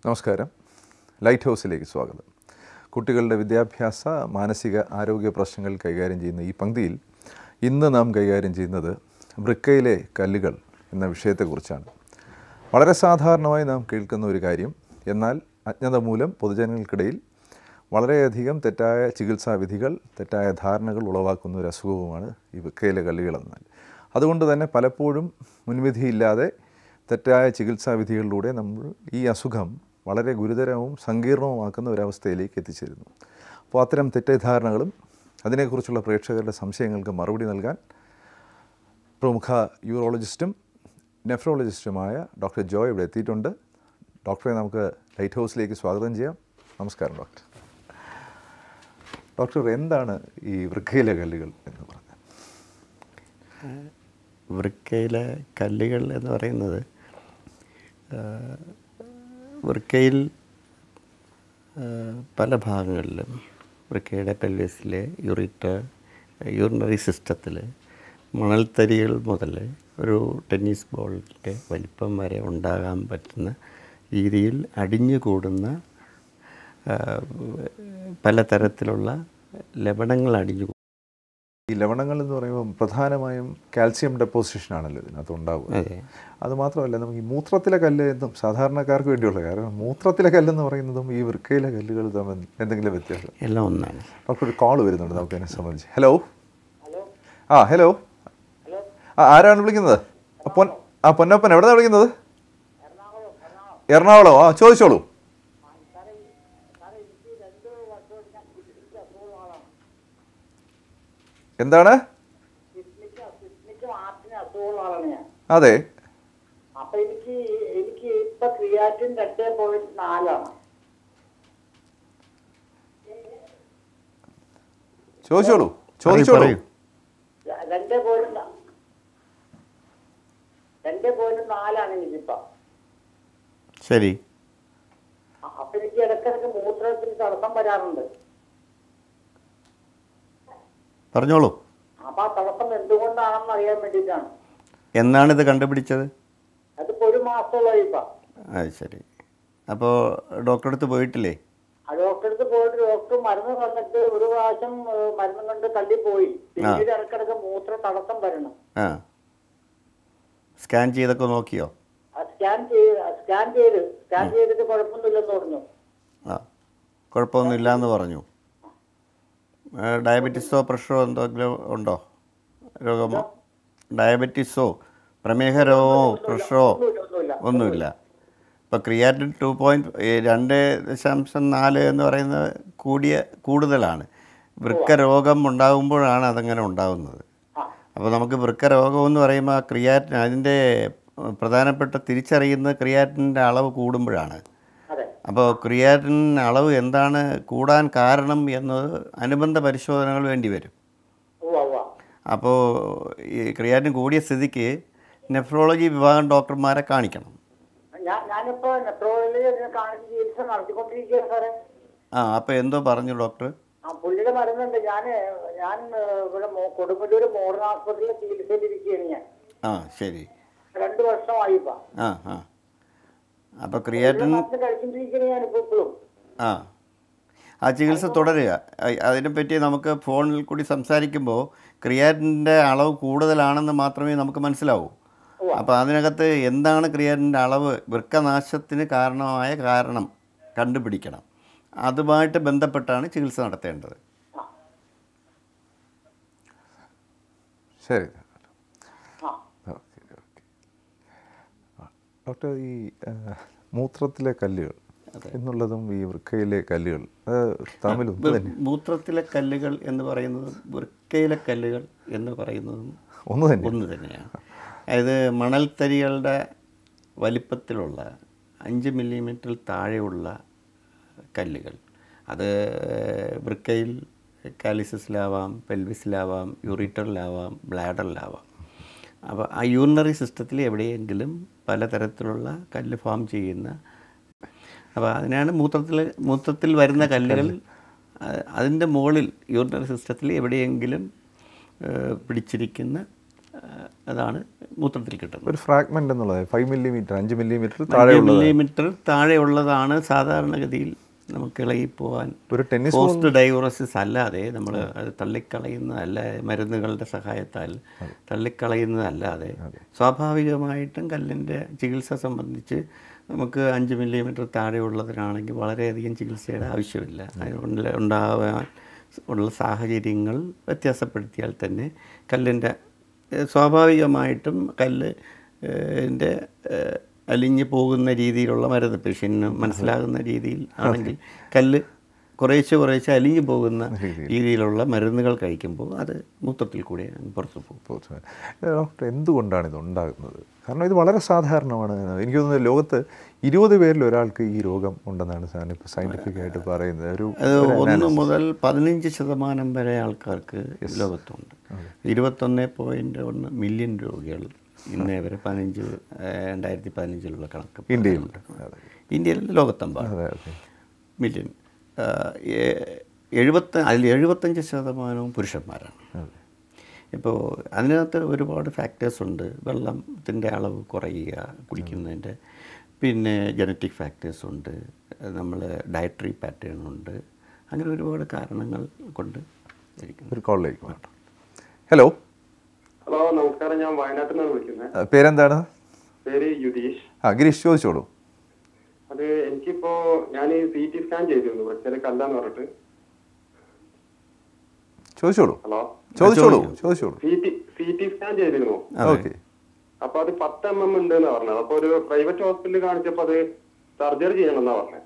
നമസ്കാരം ലൈറ്റ് ഹൗസിലേക്ക് സ്വാഗതം കുട്ടികളുടെ വിദ്യാഭ്യാസ മാനസിക ആരോഗ്യ പ്രശ്നങ്ങൾ കൈകാര്യം ചെയ്യുന്ന ഈ പങ്ക്തിയിൽ ഇന്ന് നാം കൈകാര്യം ചെയ്യുന്നത് വൃക്കയിലെ കല്ലുകൾ എന്ന വിഷയത്തെക്കുറിച്ചാണ് വളരെ സാധാരണമായി നാം കേൾക്കുന്ന ഒരു കാര്യം എന്നാൽ അജ്ഞത മൂലം പൊതുജനങ്ങൾക്കിടയിൽ വളരെയധികം തെറ്റായ ചികിത്സാ വിധികൾ തെറ്റായ ധാരണകൾ ഉളവാക്കുന്ന ഒരു അസുഖവുമാണ് ഈ വൃക്കയിലെ കല്ലുകൾ എന്നാൽ അതുകൊണ്ട് തന്നെ പലപ്പോഴും മുൻവിധിയില്ലാതെ തെറ്റായ ചികിത്സാ വിധികളിലൂടെ നമ്മൾ ഈ അസുഖം വളരെ ഗുരുതരവും സങ്കീർണവുമാക്കുന്ന ഒരവസ്ഥയിലേക്ക് എത്തിച്ചേരുന്നു അപ്പോൾ അത്തരം തെറ്റിദ്ധാരണകളും അതിനെക്കുറിച്ചുള്ള പ്രേക്ഷകരുടെ സംശയങ്ങൾക്ക് മറുപടി നൽകാൻ പ്രമുഖ യൂറോളജിസ്റ്റും നെഫ്രോളജിസ്റ്റുമായ ഡോക്ടർ ജോയ് ഇവിടെ എത്തിയിട്ടുണ്ട് ഡോക്ടറെ നമുക്ക് ലൈറ്റ് ഹൗസിലേക്ക് സ്വാഗതം ചെയ്യാം നമസ്കാരം ഡോക്ടർ ഡോക്ടർ എന്താണ് ഈ വൃക്കയിലെ കല്ലുകൾ എന്ന് പറഞ്ഞത് വൃക്കയിലെ കല്ലുകൾ എന്ന് പറയുന്നത് ആ, വൃക്കയിൽ ആ, പല ഭാഗങ്ങളിലും വൃക്കയുടെ പെൽവിസിലെ യൂറിറ്റർ യൂറിനറി സിസ്റ്റത്തിൽ മണൽത്തരികൾ മുതൽ ഒരു ടെന്നീസ് ബോളിൻ്റെ വലിപ്പം വരെ ഉണ്ടാകാൻ പറ്റുന്ന രീതിയിൽ അടിഞ്ഞു കൂടുന്ന ആ, പലതരത്തിലുള്ള ലവണങ്ങൾ അടിഞ്ഞു കൂ- ഈ ലവണങ്ങൾ എന്ന് പറയുമ്പോൾ പ്രധാനമായും കാൽസ്യം ഡെപ്പോസിഷൻ ആണല്ലോ ഇതിനകത്ത് ഉണ്ടാവുക അതെ അത് മാത്രമല്ല നമുക്ക് ഈ മൂത്രത്തിലെ കല്ല് എന്നും സാധാരണക്കാർക്ക് വേണ്ടിയുള്ള കാരണം മൂത്രത്തിലെ കല്ലെന്ന് പറയുന്നതും ഈ വൃക്കയിലെ കല്ലുകൾ തമ്മിൽ എന്തെങ്കിലും വ്യത്യാസം എല്ലാം ഒന്നാണ് ഡോക്ടർ ഒരു കോൾ വരുന്നുണ്ട് നമുക്ക് അതിനെ സംബന്ധിച്ച് ഹലോ ആ ഹലോ ആ ആരാണ് വിളിക്കുന്നത് ആ, പൊൻ ആ പൊന്നപ്പൻ എവിടെയാണ് വിളിക്കുന്നത് എറണാകുളം ആ ചോദിച്ചോളൂ എന്താണ് കിഡ്നിക്ക് ഹാർട്ടിന് അസുഖമുള്ള ആളാണ് ഞാൻ അതെ അപ്പൊ എനിക്ക് എനിക്ക് ഇപ്പൊ ക്രിയാറ്റിൻ രണ്ടേ പോയിന്റ് നാലാണ് ചോദിച്ചോളൂ പറയൂ, ചോദിച്ചോളൂ പറയൂ. ര- രണ്ടേ പോയിന്റ് ന- രണ്ടേ പോയിന്റ് നാലാണ് എനിക്കിപ്പൊ ശരി അ- അപ്പൊ എനിക്ക് ഇടയ്ക്കിടയ്ക്ക് മൂത്രത്തിന് തടസ്സം വരാറുണ്ട് പറഞ്ഞോളൂ അപ്പൊ ആ തടസ്സം എന്തുകൊണ്ടാണെന്ന് അറിയാൻ വേണ്ടിയിട്ടാണ് എന്നാണിത് കണ്ടുപിടിച്ചത് അതിപ്പോ ഒരു മാസത്തോളമായി ഇപ്പൊ അത് ശരി അപ്പോൾ ഡോക്ടറെ അടുത്ത് പോയിട്ടില്ലേ ആ ഡോക്ടറെ അടുത്ത് പോയിട്ട് ഡോക്ടർ മരുന്ന് തന്നിട്ട് ഒരു പ്രാവശ്യം ഏഹ്, മരുന്ന് കൊണ്ട് തള്ളിപ്പോയി പിന്നീട് ഇടയ്ക്കിടയ്ക്ക് മൂത്ര തടസ്സം വരണം ആ സ്കാൻ ചെയ്തൊക്കെ നോക്കിയോ സ്കാൻ ചെയ്ത് സ്കാൻ ചെയ്ത് സ്കാൻ ചെയ്തിട്ട് കുഴപ്പമൊന്നുമില്ലെന്ന് പറഞ്ഞു ആ കുഴപ്പമൊന്നുമില്ല എന്ന് പറഞ്ഞു ആ, ഡയബറ്റീസോ പ്രഷറോ എന്തെങ്കിലും ഉണ്ടോ രോഗമോ ഡയബറ്റീസോ പ്രമേഹ രോഗമോ പ്രഷറോ ഒന്നുമില്ല ഒന്നുമില്ല ഇപ്പോൾ ക്രിയാറ്റിൻ ടു പോയിൻറ്റ് രണ്ട് ദശാംശം നാല് എന്ന് പറയുന്നത് കൂടിയ കൂടുതലാണ് വൃക്ക രോഗം ഉണ്ടാകുമ്പോഴാണ് അതങ്ങനെ ഉണ്ടാകുന്നത് ആ അപ്പോൾ നമുക്ക് വൃക്ക രോഗം എന്ന് പറയുമ്പോൾ ആ ക്രിയാറ്റിൻ അതിൻ്റെ പ്രധാനപ്പെട്ട തിരിച്ചറിയുന്ന ക്രിയാറ്റിൻ്റെ അളവ് കൂടുമ്പോഴാണ് അതെ അപ്പോൾ ക്രിയാറ്റിൻ അളവ് എന്താണ് കൂടാൻ കാരണം എന്നത് അനുബന്ധ പരിശോധനകൾ വേണ്ടി വരും ഉവ്വ ഉവ്വ അപ്പോൾ ഈ ക്രിയാറ്റിൻ കൂടിയ സ്ഥിതിക്ക് നെഫ്രോളജി വിഭാഗം ഡോക്ടർമാരെ കാണിക്കണം ഞാൻ ഞാനിപ്പോ നെട്രോളിൽ കാണിച്ച് ചികിത്സ നടത്തിക്കൊണ്ടിരിക്കുക സാറേ ആ അപ്പോൾ എന്തോ പറഞ്ഞു ഡോക്ടർ ആ പുള്ളിയുടെ മരുന്നുണ്ട് ഞാൻ ഞാൻ ഏഹ്, ഇവിടെ മോ- കൊടുങ്ങല്ലൂർ മോഡേൺ ആസ്പത്രിയിൽ ചികിത്സയിലിരിക്കുകയാണ് ഞാൻ ആ ശരി രണ്ട് വർഷമായി ഇപ്പൊ ആ ആ അപ്പോൾ ക്രിയാറ്റിൻ മരുന്ന് കഴിച്ചിട്ടിരിക്കുകയാണ് ഞാനിപ്പോ ഇപ്പോഴും ആ ആ ചികിത്സ തുടരുക അ- അതിനെപ്പറ്റി നമുക്ക് ഫോണിൽ കൂടി സംസാരിക്കുമ്പോൾ ക്രിയാറ്റിൻ്റെ അളവ് കൂടുതലാണെന്ന് മാത്രമേ നമുക്ക് മനസ്സിലാവൂ അപ്പോൾ അതിനകത്ത് എന്താണ് ക്രിയാറ്റിൻ്റെ അളവ് വൃക്കനാശത്തിന് കാരണമായ കാരണം കണ്ടുപിടിക്കണം അതുമായിട്ട് ബന്ധപ്പെട്ടാണ് ചികിത്സ നടത്തേണ്ടത് ശരി ആ ഓക്കെ ഓക്കെ ഡോക്ടർ ഈ ആ, മൂത്രത്തിലെ കല്ലുകൾ എന്നുള്ളതും ഈ വൃക്കയിലെ കല്ലുകൾ അത് തമ്മിൽ ഒന്ന് തന്നെ മൂത്രത്തിലെ കല്ലുകൾ എന്ന് പറയുന്നതും വൃക്കയിലെ കല്ലുകൾ എന്ന് പറയുന്നതും ഒന്ന് തന്നെ ഒന്ന് തന്നെയാണ് അതായത് മണൽത്തരികളുടെ വലിപ്പത്തിലുള്ള അഞ്ച് മില്ലിമീറ്ററിൽ താഴെയുള്ള കല്ലുകൾ അത് വൃക്കയിൽ കാലിസസിലാവാം പെൽവിസിലാവാം യൂറിറ്ററിലാവാം ബ്ലാഡറിലാവാം അപ്പോൾ ആ യൂറിനറി സിസ്റ്റത്തിൽ എവിടെയെങ്കിലും പലതരത്തിലുള്ള കല്ല് ഫോം ചെയ്യുന്ന അപ്പോൾ അതിനാണ് മൂത്രത്തിൽ മൂത്രത്തിൽ വരുന്ന കല്ലുകൾ അ- അതിൻ്റെ മുകളിൽ യൂറിനറി സിസ്റ്റത്തിൽ എവിടെയെങ്കിലും ഏഹ്, പിടിച്ചിരിക്കുന്ന ഏഹ്, അതാണ് മൂത്രത്തിൽ കിട്ടുന്നത് ഒരു ഫ്രാഗ്മെന്റ് എന്നുള്ളത് ഫൈവ് മില്ലിമീറ്റർ അഞ്ച് മില്ലിമീറ്റർ അഞ്ച് താഴെയുള്ളത് മില്ലിമീറ്റർ താഴെയുള്ളതാണ് സാധാരണഗതിയിൽ നമുക്ക് ഇളകി പോകാൻ ഒരു ടെന്നീസ് പോസ്റ്റ് ഡൈവറസിസ് അല്ലാതെ നമ്മൾ അത് തള്ളിക്കളയുന്നതല്ല മരുന്നുകളുടെ സഹായത്താൽ തള്ളിക്കളയുന്നതല്ലാതെ സ്വാഭാവികമായിട്ടും കല്ലിൻ്റെ ചികിത്സ സംബന്ധിച്ച് നമുക്ക് അഞ്ച് മില്ലിമീറ്റർ താഴെയുള്ളതിനാണെങ്കിൽ വളരെയധികം ചികിത്സയുടെ ആവശ്യമില്ല അതുകൊണ്ട് ഉണ്ടാവാൻ ഉള്ള സാഹചര്യങ്ങൾ വ്യത്യാസപ്പെടുത്തിയാൽ തന്നെ കല്ലിൻ്റെ ഏഹ്, സ്വാഭാവികമായിട്ടും കല്ല് ൻ്റെ അലിഞ്ഞു പോകുന്ന രീതിയിലുള്ള മരുന്ന് പേഷ്യന് മനസ്സിലാകുന്ന രീതിയിൽ ആണെങ്കിൽ കല്ല് കുറേശ്ശെ കുറേശ്ശെ അലിഞ്ഞു പോകുന്ന രീതിയിലുള്ള മരുന്നുകൾ കഴിക്കുമ്പോൾ അത് മൂത്രത്തിൽ കൂടി അങ്ങ് പുറത്തു പോകും പോസ്റ്റ് ഡോക്ടർ എന്തുകൊണ്ടാണ് ഇത് ഉണ്ടാകുന്നത് കാരണം ഇത് വളരെ സാധാരണമാണ് എനിക്ക് തോന്നുന്നു ലോകത്ത് ഇരുപത് പേരിൽ ഒരാൾക്ക് ഈ രോഗം ഉണ്ടെന്നാണ് സാർ ഇപ്പോൾ സയൻറ്റിഫിക് ആയിട്ട് പറയുന്നത് ഒരു അത് ഒന്ന് മുതൽ പതിനഞ്ച് ശതമാനം വരെ ആൾക്കാർക്ക് ലോകത്തുണ്ട് ഇരുപത്തൊന്ന് പോയിൻറ്റ് ഒന്ന് മില്യൺ രോഗികൾ ഇന്നേ വരെ പതിനഞ്ച് ഏഹ്, രണ്ടായിരത്തി പതിനഞ്ചിലുള്ള കണക്ക് ഇന്ത്യയിൽ അതെ ഇന്ത്യയിൽ ലോകത്തെമ്പാടും അതെ അതെ മില്യൺ എഴുപത്തി അതിൽ എഴുപത്തഞ്ച് ശതമാനവും പുരുഷന്മാരാണ് അതെ ഇപ്പോൾ അതിനകത്ത് ഒരുപാട് ഫാക്ടേഴ്സ് ഉണ്ട് വെള്ളത്തിൻ്റെ അളവ് കുറയുക കുടിക്കുന്നതിൻ്റെ പിന്നെ ജനറ്റിക് ഫാക്ടേഴ്സ് ഉണ്ട് നമ്മൾ ഡയറ്ററി പാറ്റേൺ ഉണ്ട് അങ്ങനെ ഒരുപാട് കാരണങ്ങൾ കൊണ്ട് ഇരിക്കുന്നു ഒരു കോളിലേക്ക് വേണ്ട ഹലോ ഹലോ നമസ്കാരം ഞാൻ വയനാട്ടിൽ നിന്നാണ് വിളിക്കുന്നത് പേരെന്താണ് പേര് യുതീഷ് ആ ഗിരീഷ് ചോദിച്ചോളൂ അത് എനിക്കിപ്പോ ഞാൻ സി ടി സ്കാൻ ചെയ്തിരുന്നു പക്ഷേ കല്ലാന്ന് പറഞ്ഞിട്ട് ചോദിച്ചോളൂ ഹലോ ചോദിച്ചോളൂ ചോദിച്ചോളൂ C T C T scan ചെയ്തിരുന്നു ഓക്കെ അപ്പൊ അത് പത്ത് എം എം ഉണ്ട് എന്നാ പറഞ്ഞത് അപ്പൊ ഒരു പ്രൈവറ്റ് ഹോസ്പിറ്റലിൽ കാണിച്ചപ്പോ അത് സർജറി ചെയ്യണമെന്നാ പറഞ്ഞത്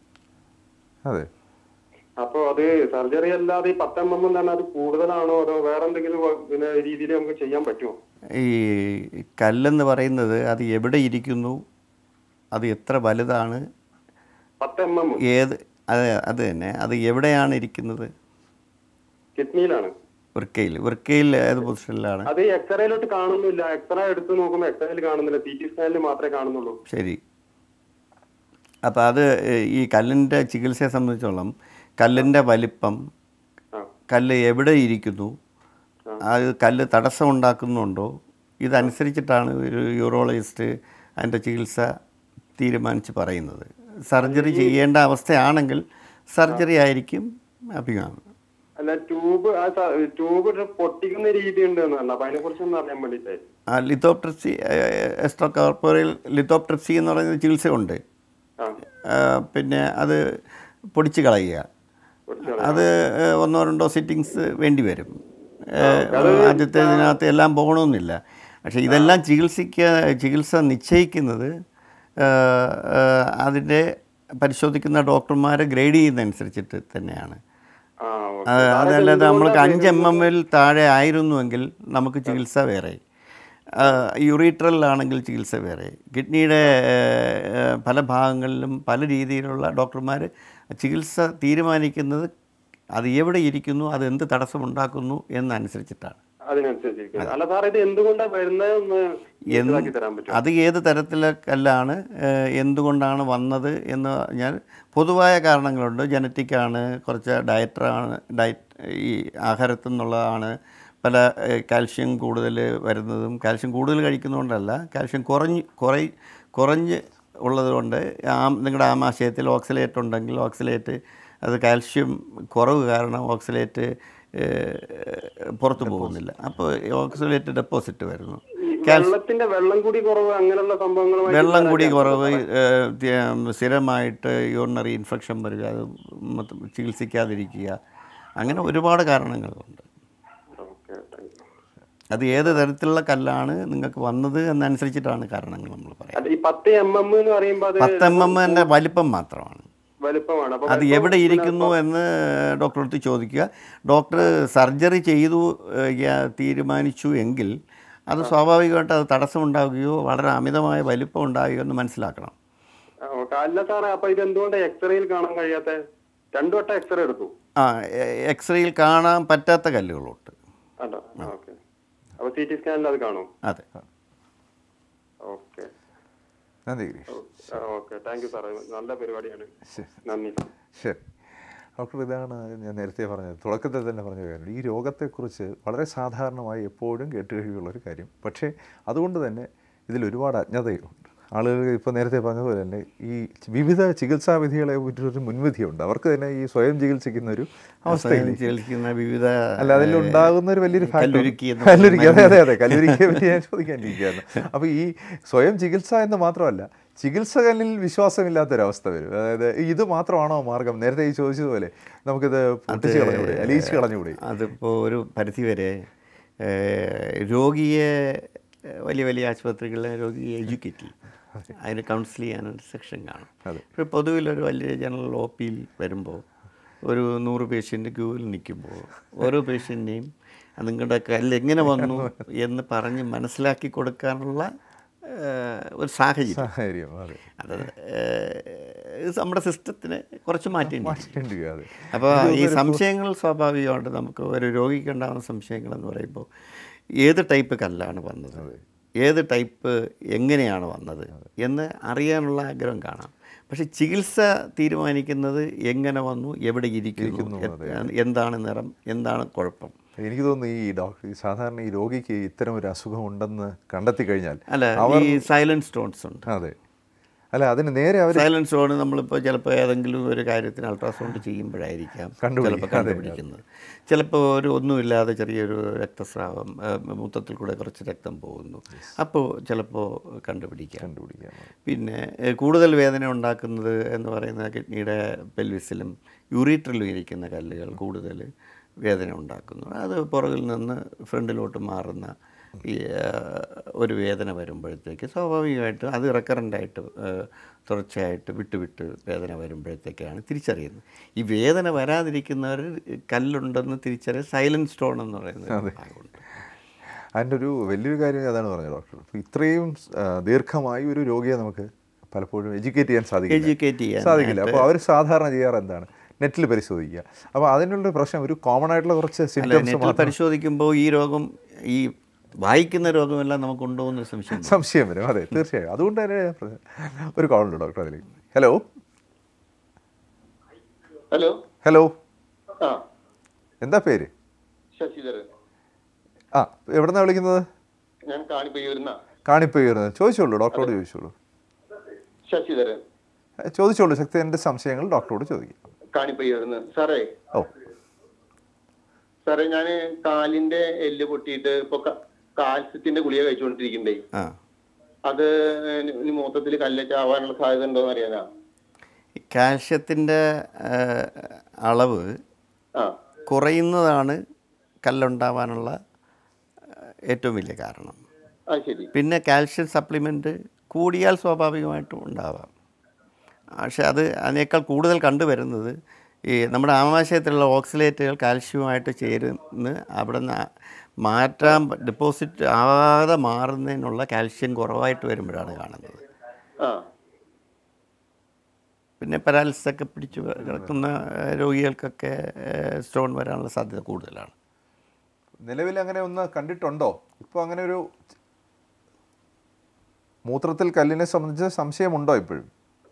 അതെ അപ്പൊ അത് സർജറി അല്ലാതെ ഈ പത്ത് എം എം എന്ന് പറഞ്ഞാൽ അത് കൂടുതലാണോ അതോ വേറെ എന്തെങ്കിലും വ- പിന്നെ രീതിയിൽ നമുക്ക് ചെയ്യാൻ പറ്റുമോ ഈ കല്ലെന്ന് പറയുന്നത് അത് എവിടെ ഇരിക്കുന്നു അത് എത്ര വലുതാണ് പത്ത് എം എം ഏത് അത് അത് തന്നെ അത് എവിടെയാണ് ഇരിക്കുന്നത് കിഡ്നിയിലാണ് വൃക്കയിൽ വൃക്കയിൽ ഏത് പൊസിഷനിലാണ് അത് എക്സ്റേയിലോട്ട് കാണുന്നില്ല എക്സ്റേ എടുത്ത് നോക്കുമ്പോൾ എക്സ്റേയിൽ കാണുന്നില്ല സി ടി സ്കാനിൽ മാത്രമേ കാണുന്നുള്ളൂ ശരി അപ്പോൾ അത് ഏഹ്, ഈ കല്ലിൻ്റെ ചികിത്സയെ സംബന്ധിച്ചോളം കല്ലിൻ്റെ വലിപ്പം ആ കല്ല് എവിടെ ഇരിക്കുന്നു അത് കല്ല് തടസ്സം ഉണ്ടാക്കുന്നുണ്ടോ ഇതനുസരിച്ചിട്ടാണ് ഒരു യൂറോളജിസ്റ്റ് അതിൻ്റെ ചികിത്സ തീരുമാനിച്ച് പറയുന്നത് സർജറി ചെയ്യേണ്ട അവസ്ഥയാണെങ്കിൽ സർജറി ആയിരിക്കും അഭികാമ്യം അല്ല ട്യൂബ് ആ ട്യൂബ് പൊട്ടിക്കുന്ന രീതി ഉണ്ട് എന്ന് പറഞ്ഞു അപ്പൊ അതിനെ കുറിച്ചൊന്നും അറിയാൻ വേണ്ടിട്ടേ ആ ലിത്തോപ്ട്രസി എക്സ്ട്രാ കോർപ്പോറിയൽ ലിത്തോപ്ട്രസി എന്ന് പറയുന്ന ചികിത്സയുണ്ട് ആ ആ, പിന്നെ അത് പൊടിച്ച് കളയുക പൊടിച്ച് അത് ഏഹ്, ഒന്നോ രണ്ടോ സിറ്റിങ്സ് വേണ്ടി വരും ഏഹ്, ആദ്യത്തെ ഇതിനകത്ത് എല്ലാം പോകണമെന്നില്ല പക്ഷേ ഇതെല്ലാം ചികിത്സിക്ക ചികിത്സ നിശ്ചയിക്കുന്നത് ഏഹ്, ഏഹ്, അതിൻ്റെ പരിശോധിക്കുന്ന ഡോക്ടർമാരെ ഗ്രേഡ് ചെയ്യുന്നതനുസരിച്ചിട്ട് തന്നെയാണ് ആ ഓക്കെ അത് അതല്ലാതെ നമ്മൾക്ക് അഞ്ച് എം എമ്മിൽ താഴെ ആയിരുന്നുവെങ്കിൽ നമുക്ക് ചികിത്സ വേറെ യുറീട്രലിലാണെങ്കിൽ ചികിത്സ വേറെ കിഡ്നിയുടെ ഏഹ്, പല ഭാഗങ്ങളിലും പല രീതിയിലുള്ള ഡോക്ടർമാർ ചികിത്സ തീരുമാനിക്കുന്നത് അത് എവിടെ ഇരിക്കുന്നു അത് എന്ത് തടസ്സമുണ്ടാക്കുന്നു എന്നനുസരിച്ചിട്ടാണ് അതിനനുസരിച്ചിരിക്കും അല്ല സാർ ഇത് എന്തുകൊണ്ടാ വരുന്നത് ഒന്ന് മനസ്സിലാക്കി തരാൻ പറ്റും അത് ഏത് തരത്തിലെ കല്ലാണ് ഏഹ്, എന്തുകൊണ്ടാണ് വന്നത് എന്ന് ഞാൻ പൊതുവായ കാരണങ്ങളുണ്ട് ജനറ്റിക്കാണ് കുറച്ച് ഡയറ്ററാണ് ഡയറ്റ് ഈ ആഹാരത്തിൽ നിന്നുള്ളതാണ് പല ഏഹ്, കാൽഷ്യം കൂടുതൽ വരുന്നതും കാൽഷ്യം കൂടുതൽ കഴിക്കുന്നതുകൊണ്ടല്ല കാൽഷ്യം കുറഞ്ഞ് കുറയി കുറഞ്ഞ് ഉള്ളതുകൊണ്ട് ആ നിങ്ങളുടെ ആമാശയത്തിൽ ഓക്സിലേറ്റ് ഉണ്ടെങ്കിൽ ഓക്സിലേറ്റ് അത് കാൽഷ്യം കുറവ് കാരണം ഓക്സിലേറ്റ് ഏഹ്, പുറത്തു പോകുന്നില്ല അപ്പോൾ ഓക്സിലേറ്റ് ഡെപ്പോസിറ്റ് വരുന്നു ഈ വെള്ളത്തിന്റെ വെള്ളം കൂടി കുറവ് അങ്ങനെയുള്ള സംഭവങ്ങളുമായി വെള്ളം കൂടി കുറവ് ഏഹ്, തി- സ്ഥിരമായിട്ട് യൂറിനറി ഇൻഫെക്ഷൻ വരിക അത് മൊത്തം ചികിത്സിക്കാതിരിക്കുക അങ്ങനെ ഒരുപാട് കാരണങ്ങളുണ്ട് ഓക്കെ താങ്ക് യു അത് ഏത് തരത്തിലുള്ള കല്ലാണ് നിങ്ങൾക്ക് വന്നത് എന്നനുസരിച്ചിട്ടാണ് കാരണങ്ങൾ നമ്മൾ പറയാം അല്ല ഈ പത്ത് എം എം എന്ന് പറയുമ്പോ അത് പത്ത് എം എമ്മിൻ്റെ വലിപ്പം മാത്രമാണ് വലുപ്പമാണ് അപ്പൊ അത് എവിടെ ഇരിക്കുന്നു എന്ന് ഡോക്ടറെ അടുത്ത് ചോദിക്കുക ഡോക്ടർ സർജറി ചെയ്തു ഏഹ്, യ- തീരുമാനിച്ചു എങ്കിൽ അത് സ്വാഭാവികമായിട്ട് അത് തടസ്സമുണ്ടാവുകയോ വളരെ അമിതമായ വലിപ്പം ഉണ്ടാവുകയോ എന്ന് മനസ്സിലാക്കണം ആ, ഓക്കെ അല്ല സാറേ അപ്പൊ ഇത് എന്തുകൊണ്ട് എക്സ്റേയിൽ കാണാൻ കഴിയാത്ത രണ്ടു വട്ടം എക്സ്റേ എടുത്തു ആ എക്സ്റേയിൽ കാണാൻ പറ്റാത്ത കല്ലുകളുണ്ട് അല്ല ഓക്കെ അപ്പൊ സി ടി സ്കാനിൽ അത് കാണും അതെ ഓക്കെ നന്ദി ഗിരീഷ് ഓക്കെ താങ്ക് യു സാറേ നല്ല പരിപാടിയാണ് ശരി നന്ദി ശരി ഡോക്ടർ ഇതാണ് ഞാൻ നേരത്തെ പറഞ്ഞത് തുടക്കത്തിൽ തന്നെ പറഞ്ഞ കാര്യം ഈ രോഗത്തെക്കുറിച്ച് വളരെ സാധാരണമായി എപ്പോഴും കേട്ട് കഴിയുള്ളൊരു കാര്യം പക്ഷേ അതുകൊണ്ട് തന്നെ ഇതിൽ ഒരുപാട് അജ്ഞതയുണ്ട് ആളുകൾ ഇപ്പോൾ നേരത്തെ പറഞ്ഞതുപോലെ തന്നെ ഈ വിവിധ ചികിത്സാ വിധികളെ പറ്റിയൊരു മുൻവിധിയുണ്ട് അവർക്ക് തന്നെ ഈ സ്വയം ചികിത്സിക്കുന്ന ഒരു അവസ്ഥയിൽ സ്വയം ചികിത്സിക്കുന്ന വിവിധ അല്ല അതിലുണ്ടാകുന്ന ഒരു വലിയൊരു factor- കല്ലുരുക്കി എന്ന് കല്ലുരുക്കി അതെ അതെ അതെ കല്ലുരുക്കിയെ പറ്റി ഞാൻ ചോദിക്കാനിരിക്കുകയായിരുന്നു അപ്പോൾ ഈ സ്വയം ചികിത്സ എന്ന് മാത്രമല്ല ചികിത്സകനിൽ വിശ്വാസമില്ലാത്തൊരവസ്ഥ വരും അതായത് ഇത് മാത്രമാണോ മാർഗം നേരത്തെ ഈ ചോദിച്ചതുപോലെ നമുക്കിത് പൊട്ടിച്ച് കളഞ്ഞുകൂടെ അലിയിച്ച് കളഞ്ഞുകൂടെ അതിപ്പോൾ ഒരു പരിധിവരെ ഏഹ്, രോഗിയെ ഏഹ്, വലിയ വലിയ ആശുപത്രികളിലെ രോഗിയെ എഡ്യൂക്കേറ്റ് ചെയ്യും അതിന് കൗൺസിൽ ചെയ്യാനൊരു സെക്ഷൻ കാണും ഇപ്പോൾ പൊതുവിലൊരു വലിയ ജനറൽ ഒ പിയിൽ വരുമ്പോൾ ഒരു നൂറ് പേഷ്യൻ്റ് ക്യൂവിൽ നിൽക്കുമ്പോൾ ഓരോ പേഷ്യൻ്റിനെയും നിങ്ങളുടെ കല്ല് എങ്ങനെ വന്നു എന്ന് പറഞ്ഞ് മനസ്സിലാക്കി കൊടുക്കാനുള്ള ഏഹ്, ഒരു സാഹചര്യം സാഹചര്യം അതെ അത് ഏഹ്, ഇത് നമ്മുടെ സിസ്റ്റത്തിന് കുറച്ച് മാറ്റേണ്ടി മാറ്റേണ്ടി അതെ അപ്പോൾ ഈ സംശയങ്ങൾ സ്വാഭാവികമായിട്ട് നമുക്ക് ഒരു രോഗിക്ക് ഉണ്ടാകുന്ന സംശയങ്ങൾ എന്ന് പറയുമ്പോൾ ഏത് ടൈപ്പ് കല്ലാണ് വന്നത് ഏത് ടൈപ്പ് എങ്ങനെയാണ് വന്നത് എന്ന് അറിയാനുള്ള ആഗ്രഹം കാണാം പക്ഷേ ചികിത്സ തീരുമാനിക്കുന്നത് എങ്ങനെ വന്നു എവിടെ ഇരിക്കുന്നു എ- എന്താണ് നിറം എന്താണ് കുഴപ്പം എനിക്ക് തോന്നുന്നു ഈ ഡോക്ടർ ഈ സാധാരണ ഈ രോഗിക്ക് ഇത്തരം ഒരു അസുഖം ഉണ്ടെന്ന് കണ്ടെത്തി കഴിഞ്ഞാൽ അല്ല ഈ സൈലൻറ്റ് സ്റ്റോൺസ് ഉണ്ട് അതെ അല്ല അതിന് നേരെ അവർ സൈലൻസ് സ്റ്റോൺ നമ്മളിപ്പോൾ ചിലപ്പോൾ ഏതെങ്കിലും ഒരു കാര്യത്തിന് അൾട്രാസൗണ്ട് ചെയ്യുമ്പോഴായിരിക്കാം കണ്ടുപിടിക്കും. ചിലപ്പോൾ കണ്ടുപിടിക്കുന്നത് ചിലപ്പോൾ ഒരു ഒന്നുമില്ലാതെ ചെറിയൊരു രക്തസ്രാവം ആ, മൂത്രത്തിൽ കൂടെ കുറച്ച് രക്തം പോകുന്നു അപ്പോൾ ചിലപ്പോൾ കണ്ടുപിടിക്കാം കണ്ടുപിടിക്കാൻ പിന്നെ ഏ, കൂടുതൽ വേദന ഉണ്ടാക്കുന്നത് എന്ന് പറയുന്ന കിഡ്നിയുടെ പെൽവിസിലും യൂറിട്രിലും ഇരിക്കുന്ന കല്ലുകൾ കൂടുതൽ വേദന ഉണ്ടാക്കുന്നു അത് പുറകിൽ നിന്ന് ഫ്രണ്ടിലോട്ട് മാറുന്ന ഈ ആ, ഒരു വേദന വരുമ്പോഴത്തേക്ക് സ്വാഭാവികമായിട്ട് അത് റെക്കറൻ്റായിട്ട് തുടർച്ചയായിട്ട് വിട്ട് വിട്ട് വേദന വരുമ്പോഴത്തേക്കാണ് തിരിച്ചറിയുന്നത് ഈ വേദന വരാതിരിക്കുന്നവർ കല്ലുണ്ടെന്ന് തിരിച്ചറിയ സൈലൻറ്റ് സ്റ്റോൺ എന്ന് പറയുന്ന ഒരു ഭാഗമുണ്ട് അതിൻ്റെ ഒരു വലിയൊരു കാര്യം അതാണ് പറഞ്ഞത് ഡോക്ടർ ഇപ്പോൾ ഇത്രയും ആ, ദീർഘമായി ഒരു രോഗിയെ നമുക്ക് പലപ്പോഴും എഡ്യൂക്കേറ്റ് ചെയ്യാൻ സാധിക്കില്ല എഡ്യൂക്കേറ്റ് ചെയ്യാൻ സാധിക്കില്ല അപ്പോൾ അവർ സാധാരണ ചെയ്യാറ് എന്താണ് നെറ്റിൽ പരിശോധിക്കുക അപ്പോൾ അതിനുള്ളൊരു പ്രശ്നം ഒരു കോമൺ ആയിട്ടുള്ള കുറച്ച് അല്ല സിംറ്റംസ് നെറ്റിൽ പരിശോധിക്കുമ്പോൾ ഈ രോഗം ഈ വായിക്കുന്ന രോഗമെല്ലാം നമുക്കുണ്ടോ എന്നൊരു സംശയം സംശയം വരും അതെ തീർച്ചയായും അതുകൊണ്ട് തന്നെ ഞാൻ പറഞ്ഞത്. ഒരു കോളുണ്ട് ഡോക്ടർ അതിലേക്ക് ഹലോ ഹലോ ഹലോ ആ എന്താ പേര് ശശിധരൻ ആ എവിടെന്നാണ് വിളിക്കുന്നത് ഞാൻ കാണിപ്പയ്യൂരുന്ന കാണിപ്പയ്യൂർന്ന് ചോദിച്ചോളൂ ഡോക്ടറോട് ചോദിച്ചോളൂ ശശിധരൻ ഏ, ചോദിച്ചോളൂ ശക്തി എൻ്റെ സംശയങ്ങൾ ഡോക്ടറോട് ചോദിക്കാം കാണിപ്പയ്യൂരുന്ന് സാറേ ഓ സാറേ ഞാൻ കാലിന്റെ എല്ല് പൊട്ടിയിട്ട് ഇപ്പൊ ക- കാൽസ്യത്തിന്റെ ഗുളിക കഴിച്ചുകൊണ്ടിരിക്കണ്ടേ ആ അത് ഇനി മൊത്തത്തിൽ കല്ലച്ചാവാനുള്ള സാധ്യത ഉണ്ടോ എന്ന് അറിയാനാ ഈ കാൽഷ്യത്തിൻ്റെ അളവ് ആ കുറയുന്നതാണ് കല്ലുണ്ടാവാനുള്ള ആ, ഏറ്റവും വലിയ കാരണം അത് ശരി പിന്നെ കാൽഷ്യം സപ്ലിമെൻറ്റ് കൂടിയാൽ സ്വാഭാവികമായിട്ടും ഉണ്ടാവാം പക്ഷെ അത് അതിനേക്കാൾ കൂടുതൽ കണ്ടുവരുന്നത് ഈ നമ്മുടെ ആമാശയത്തിലുള്ള ഓക്സിലേറ്റുകൾ കാൽഷ്യവുമായിട്ട് ചേരുന്ന് അവിടെ നിന്ന് മാറ്റാൻ ഡെപ്പോസിറ്റ് ആവാതെ മാറുന്നതിനുള്ള കാൽഷ്യം കുറവായിട്ട് വരുമ്പോഴാണ് കാണുന്നത് ആ പിന്നെ പാരാലിസിസ് ഒക്കെ പിടിച്ച് കിടക്കുന്ന ഏഹ്, രോഗികൾക്കൊക്കെ സ്റ്റോൺ വരാനുള്ള സാധ്യത കൂടുതലാണ് നിലവിൽ അങ്ങനെ ഒന്ന് കണ്ടിട്ടുണ്ടോ ഇപ്പോൾ അങ്ങനെ ഒരു മൂത്രത്തിൽ കല്ലിനെ സംബന്ധിച്ച് സംശയമുണ്ടോ ഇപ്പോഴും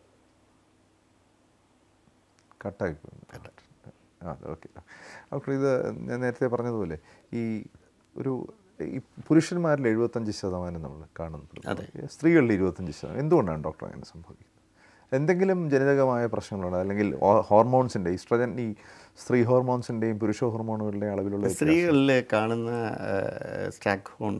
കട്ടായി പോയി. ആ ഓക്കെ ഡോക്ടർ ഇത് ഞാൻ നേരത്തെ പറഞ്ഞതുപോലെ ഈ ഒരു ഈ പുരുഷന്മാരിൽ എഴുപത്തഞ്ച് ശതമാനം നമ്മൾ കാണുന്നുണ്ട് സ്ത്രീകളിൽ ഇരുപത്തഞ്ച് ശതമാനം എന്തുകൊണ്ടാണ് ഡോക്ടർ അങ്ങനെ സംഭവിക്കുന്നത് എന്തെങ്കിലും ജനിതകമായ പ്രശ്നങ്ങളുണ്ടോ അല്ലെങ്കിൽ ഹോർമോൺസിൻ്റെ ഈസ്ട്രജൻ ഈ സ്ത്രീ ഹോർമോൺസിൻ്റെയും പുരുഷ ഹോർമോണുകളുടെയും അളവിലുള്ള വ്യത്യാസം? സ്ത്രീകളിൽ കാണുന്ന സ്റ്റാക്ക് ഹോൺ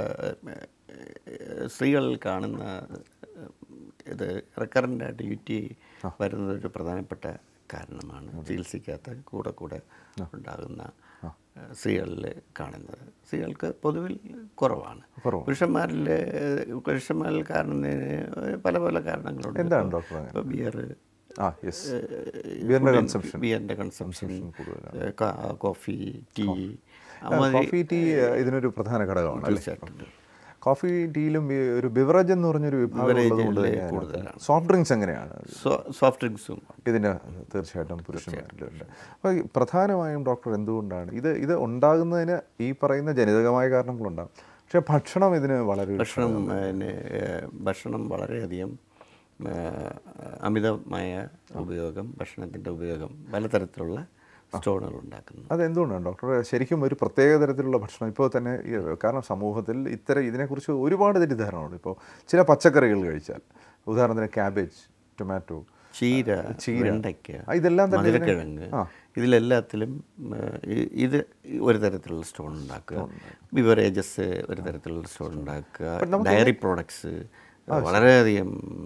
സ്ത്രീകളിൽ കാണുന്ന ഏഹ്, ഇത് റെക്കറൻ്റായിട്ട് യു ടി വരുന്നത് ഒരു പ്രധാനപ്പെട്ട കാരണമാണ് ചികിത്സിക്കാത്ത കൂടെ കൂടെ ഉണ്ടാകുന്ന ഏഹ്, സ്ത്രീകളിൽ കാണുന്നത് സ്ത്രീകൾക്ക് പൊതുവിൽ കുറവാണ് കുറവാണ്. പുരുഷന്മാരിൽ ഏഹ്, പുരുഷന്മാരിൽ കാണുന്നതിന് പല പല കാരണങ്ങളുണ്ട് എന്താണ് ഡോക്ടർ അങ്ങനെ? ഇപ്പോൾ ബിയർ ആ യെസ് ബിയറിൻ്റെ കൺസംഷൻ ബിയറിൻ്റെ കൺസംഷൻ കൂടുതലാണ്. കോഫി ടീ കോഫി ടീ ഏഹ്, ഇതിനൊരു പ്രധാന ഘടകമാണ് അല്ലേ തീർച്ചയായിട്ടും കോഫി ടീയിലും ഈ ഒരു ബിവറേജ് എന്ന് പറഞ്ഞൊരു വിഭാഗം ഉള്ളതുകൊണ്ട് സോഫ്റ്റ് ഡ്രിങ്ക്സ് എങ്ങനെയാണ് സോഫ്റ്റ് ഡ്രിങ്ക്സും ഇതിന് തീർച്ചയായിട്ടും പുരുഷന്മാരിലുണ്ട് അപ്പോൾ ഈ പ്രധാനമായും ഡോക്ടർ എന്തുകൊണ്ടാണ് ഇത് ഇത് ഉണ്ടാകുന്നതിന് ഈ പറയുന്ന ജനിതകമായ കാരണങ്ങളുണ്ടാകും പക്ഷേ ഭക്ഷണം ഇതിന് വളരെ ഒരു ഭക്ഷണം പിന്നെ ഏഹ്, ഭക്ഷണം വളരെയധികം ആ, അമിതമായ ഉപയോഗം ഭക്ഷണത്തിൻ്റെ ഉപയോഗം പലതരത്തിലുള്ള സ്റ്റോണുകൾ ഉണ്ടാക്കുന്നു അതെന്തുകൊണ്ടാണ് ഡോക്ടർ ശരിക്കും ഒരു പ്രത്യേക തരത്തിലുള്ള ഭക്ഷണം ഇപ്പോൾ തന്നെ ഈ കാരണം സമൂഹത്തിൽ ഇത്തരം ഇതിനെക്കുറിച്ച് ഒരുപാട് തെറ്റിദ്ധാരണകളുണ്ട് ഇപ്പോൾ ചില പച്ചക്കറികൾ കഴിച്ചാൽ ഉദാഹരണത്തിന് ക്യാബേജ് ടൊമാറ്റോ ചീര ചീര. വെണ്ടയ്ക്ക ആ, ഇതെല്ലാം തന്നെ ഇതിനെ- മധുരക്കിഴങ്ങ് ആ. ഇതിലെല്ലാത്തിലും ആ, ഇ- ഇത് ഒരു തരത്തിലുള്ള സ്റ്റോൺ ഉണ്ടാക്കുക ബിവറേജസ് ഒരു തരത്തിലുള്ള സ്റ്റോൺ ഉണ്ടാക്കുക ഡയറി പ്രോഡക്ട്സ് വളരെയധികം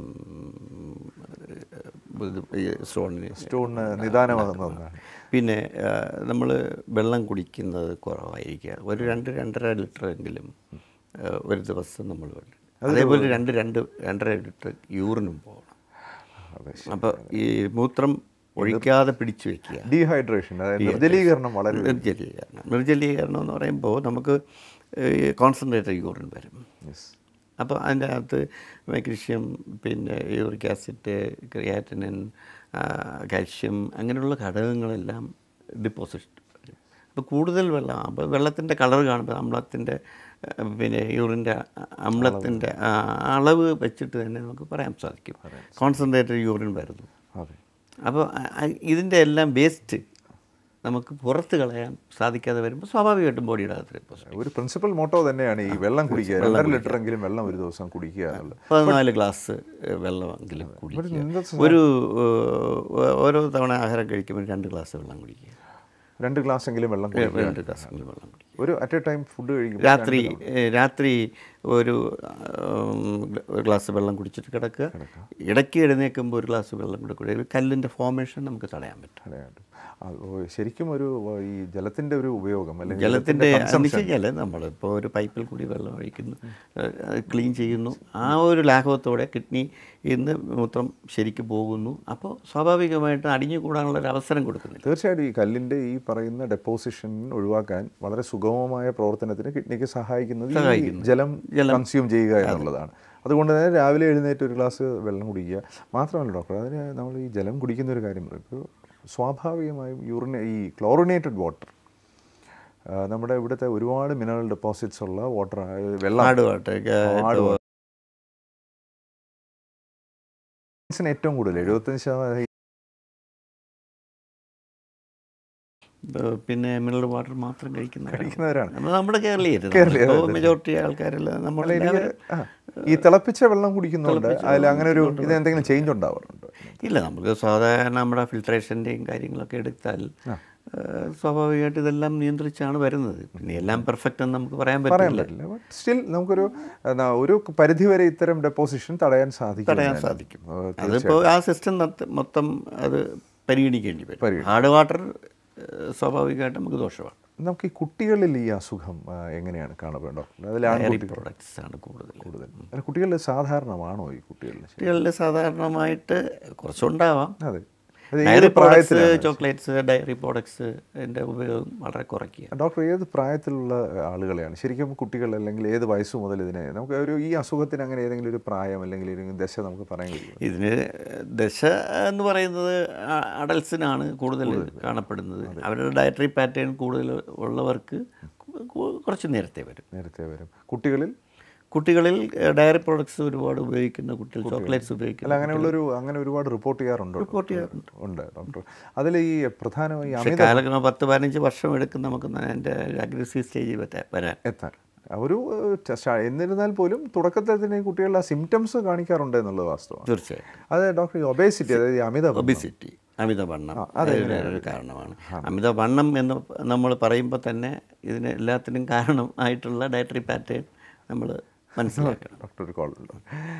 സ്റ്റോണിന് സ്റ്റോണിന് നിദാനമാകുന്ന ഒന്നാണ് പിന്നെ നമ്മൾ വെള്ളം കുടിക്കുന്നത് കുറവായിരിക്കുക ഒരു രണ്ട് രണ്ടര ലിറ്റർ എങ്കിലും ആ, ഒരു ദിവസം നമ്മൾ വേണം അതേപോലെ രണ്ട് രണ്ട് രണ്ടര ലിറ്റർ യൂറിനും പോകണം അതെ അപ്പോൾ ഈ മൂത്രം ഒഴിക്കാതെ പിടിച്ചു വെക്കുക ഡീഹൈഡ്രേഷൻ അതായത് നിർജ്ജലീകരണം വളരെ നിർജ്ജലീകരണം നിർജ്ജലീകരണം എന്ന് പറയുമ്പോൾ നമുക്ക് കോൺസെൻട്രേറ്റഡ് യൂറിൻ വരും യെസ് അപ്പോൾ അതിൻ്റെ അകത്ത് മാഗ്നീഷ്യം പിന്നെ യൂറിക് ആസിഡ് ക്രിയാറ്റിനിൻ കാൽഷ്യം അങ്ങനെയുള്ള ഘടകങ്ങളെല്ലാം ഡിപ്പോസിറ്റ് വരും അപ്പോൾ കൂടുതൽ വെള്ളം അപ്പോൾ വെള്ളത്തിൻ്റെ കളർ കാണുമ്പോൾ അമ്ലത്തിൻ്റെ ആ, പിന്നെ യൂറിൻ്റെ അമ്ലത്തിൻ്റെ ആ, അളവ് വെച്ചിട്ട് തന്നെ നമുക്ക് പറയാൻ സാധിക്കും കോൺസെൻട്രേറ്റഡ് യൂറിൻ വരുന്നു അതെ അപ്പോൾ ഇതിൻ്റെ എല്ലാം വേസ്റ്റ് നമുക്ക് പുറത്ത് കളയാൻ സാധിക്കാതെ വരുമ്പോൾ സ്വാഭാവികമായിട്ടും ബോഡിയുടെ അകത്ത് ഡെപ്പോസിറ്റ് ഒരു പ്രിൻസിപ്പൽ മോട്ടോ തന്നെയാണ് ഈ വെള്ളം കുടിക്കുക രണ്ടര ലിറ്റർ എങ്കിലും വെള്ളം ഒരു ദിവസം കുടിക്കുക എന്നുള്ളത് പതിനാല് ഗ്ലാസ് ഏഹ്, വെള്ളമെങ്കിലും കുടിക്കുക എന്താ ഒരു ഏഹ്, ഓരോ തവണ ആഹാരം കഴിക്കുമ്പോൾ രണ്ട് ഗ്ലാസ് വെള്ളം കുടിക്കുക രണ്ട് ഗ്ലാസ് എങ്കിലും വെള്ളം കുടിക്കുക രണ്ട് ഗ്ലാസ്സെങ്കിലും വെള്ളം കുടിക്കുക ഒരു അറ്റ് എ ടൈം ഫുഡ് കഴിക്കും രാത്രി ഏഹ്, രാത്രി ഒരു ഉം, ഒരു ഗ്ലാസ് വെള്ളം കുടിച്ചിട്ട് കിടക്കുക ഇടയ്ക്ക് എഴുന്നേൽക്കുമ്പോൾ ഒരു ഗ്ലാസ് വെള്ളം കൂടെ കുടിക്കുക കല്ലിൻ്റെ ഫോർമേഷൻ നമുക്ക് തടയാൻ പറ്റും അതെ. ആ, ഓ, ശരിക്കും ഒരു ഓ, ഈ ജലത്തിന്റെ ഒരു ഉപയോഗം അല്ലെങ്കിൽ ജലത്തിൻ്റെ consumption. നിശ്ചയിച്ചാൽ നമ്മളിപ്പോൾ ഒരു പൈപ്പിൽ കൂടി വെള്ളം ഒഴിക്കുന്നു ക്ലീൻ ചെയ്യുന്നു ആ ഒരു ലാഘവത്തോടെ കിഡ്നി ഇന്ന് മൂത്രം ശരിക്ക് പോകുന്നു അപ്പോൾ സ്വാഭാവികമായിട്ട് അടിഞ്ഞുകൂടാനുള്ള ഒരു അവസരം കൊടുക്കുന്നില്ല തീർച്ചയായിട്ടും ഈ കല്ലിന്റെ ഈ പറയുന്ന ഡെപ്പോസിഷൻ ഒഴിവാക്കാൻ വളരെ സുഗമമായ പ്രവർത്തനത്തിന് കിഡ്നിക്ക് സഹായിക്കുന്നത് ഈ സഹായിക്കുന്നു. ജലം ജലം. കൺസ്യൂം ചെയ്യുക എന്നുള്ളതാണ് അതുകൊണ്ട് തന്നെ രാവിലെ എഴുന്നേറ്റ് ഒരു ഗ്ലാസ് വെള്ളം കുടിക്കുക മാത്രമല്ല ഡോക്ടർ അതിന് നമ്മൾ ഈ ജലം കുടിക്കുന്ന ഒരു കാര്യം പറയും. ഇപ്പോൾ സ്വാഭാവികമായും യൂറിന ഈ ക്ലോറിനേറ്റഡ് വാട്ടർ നമ്മുടെ ഇവിടുത്തെ ഒരുപാട് മിനറൽ ഡെപ്പോസിറ്റ്സ് ഉള്ള വാട്ടർ വെള്ളം ആടുവാട്ടെ Hard water. ന് ഏറ്റവും കൂടുതൽ എഴുപത്തഞ്ച് ശതമാനം ഈ പിന്നെ മിനറൽ വാട്ടർ മാത്രം കഴിക്കുന്ന കഴിക്കുന്നവരാണ്. നമ്മുടെ കേരളീയർ കേരളീയർ, അതെ. മെജോറിറ്റി ആൾക്കാരെല്ലാം അല്ല, നമ്മൾ എനിക്ക് ആ, ഈ തിളപ്പിച്ച വെള്ളം കുടിക്കുന്നുണ്ട് അതിൽ അങ്ങനെ ഒരു ഇത് എന്തെങ്കിലും ചേഞ്ച് ഉണ്ടാവാറുണ്ട് ഇല്ല നമുക്ക് സാധാരണ നമ്മുടെ ഫിൽട്രേഷൻ്റെയും കാര്യങ്ങളൊക്കെ എടുത്താൽ ഏഹ്, സ്വാഭാവികമായിട്ട് ഇതെല്ലാം നിയന്ത്രിച്ചാണ് വരുന്നത് പിന്നെ എല്ലാം പെർഫെക്റ്റ് എന്ന് നമുക്ക് പറയാൻ പറയാൻ പറ്റില്ല പറ്റില്ല ബട്ട് സ്റ്റിൽ നമുക്കൊരു എന്നാ, ഒരു പരിധി വരെ ഇത്തരം ഡെപ്പോസിഷൻ തടയാൻ സാധിക്കും തടയാൻ എന്നാണ്. സാധിക്കും ആ, അതിപ്പോൾ ആ സിസ്റ്റം മൊത്തം അത് പരിഗണിക്കേണ്ടി വരും പരിഗണി- ഹാർഡ് വാട്ടർ സ്വാഭാവികമായിട്ട് നമുക്ക് ദോഷമാണ് നമുക്ക് ഈ കുട്ടികളിൽ ഈ അസുഖം ആ, എങ്ങനെയാണ് കാണപ്പെടുന്നത് ഡോക്ടർ അതിൽ ഡയറി ആൺകുട്ടി പ്രോഡക്ട്സ് ആണ് കൂടുതൽ കൂടുതൽ അല്ല കുട്ടികളിൽ സാധാരണമാണോ ഈ കുട്ടികളിൽ കുട്ടികളിൽ സാധാരണമായിട്ട് കുറച്ചുണ്ടാവാം അതെ അത് ഏത് ഡയറി പ്രോഡക്ട്സ് പ്രായത്തിലാണ് ചോക്ലേറ്റ്സ് ഡയറി പ്രോഡക്ട്സ് എൻ്റെ ഉപയോഗം വളരെ കുറയ്ക്കുക ഡോക്ടർ ഏത് പ്രായത്തിലുള്ള ആളുകളെയാണ് ശരിക്കും കുട്ടികൾ അല്ലെങ്കിൽ ഏത് വയസ്സ് മുതൽ ഇതിനെ നമുക്ക് ഒരു ഈ അസുഖത്തിന് അങ്ങനെ ഏതെങ്കിലും ഒരു പ്രായം അല്ലെങ്കിൽ ഏതെങ്കിലും ദശ നമുക്ക് പറയാൻ കഴിയും ഇതിന് ദശ എന്ന് പറയുന്നത് അഡൽസിനാണ് കൂടുതൽ കാണപ്പെടുന്നത് അവരുടെ ഡയറ്ററി പാറ്റേൺ കൂടുതൽ ഉള്ളവർക്ക് കു- കുറച്ച് നേരത്തെ വരും നേരത്തെ വരും കുട്ടികളിൽ കുട്ടികളിൽ ഡയറി പ്രോഡക്ട്സ് ഒരുപാട് ഉപയോഗിക്കുന്ന കുട്ടികൾ ചോക്ലേറ്റ്സ് അല്ല ഉപയോഗിക്കുന്ന അങ്ങനെയുള്ളൊരു അങ്ങനെ ഒരുപാട് റിപ്പോർട്ട് ചെയ്യാറുണ്ടോ റിപ്പോർട്ട് ചെയ്യാറുണ്ട് ഉണ്ട് ഡോക്ടർ അതിൽ ഈ പ്രധാനമായി പക്ഷേ അമിത കാലക്രമം പത്ത് പതിനഞ്ച് വർഷം എടുക്കും നമുക്ക് അതിൻ്റെ അഗ്രസീവ് സ്റ്റേജിൽ വരാൻ വരാൻ എത്താൻ ഒരു ഏഹ്, ച- ശ- എന്നിരുന്നാൽ പോലും തുടക്കത്തിൽ തന്നെ ഈ കുട്ടികളുടെ ആ സിംറ്റംസ് കാണിക്കാറുണ്ട് എന്നുള്ളത് വാസ്തവമാണ് തീർച്ചയായിട്ടും അത് ഡോക്ടർ ഈ ഒബേസിറ്റി അതായത് ഈ അമിത ഒബിസിറ്റി അമിതവണ്ണം അതിന് ഒരു കാരണമാണ് അമിതവണ്ണം എന്ന് നമ്മൾ പറയുമ്പോൾ തന്നെ ഇതിന് എല്ലാത്തിനും കാരണം ആയിട്ടുള്ള ഡയറ്ററി പാറ്റേൺ നമ്മൾ മനസ്സിലാക്കണം ഡോക്ടർ ഒരു കോൾ ഉണ്ടോ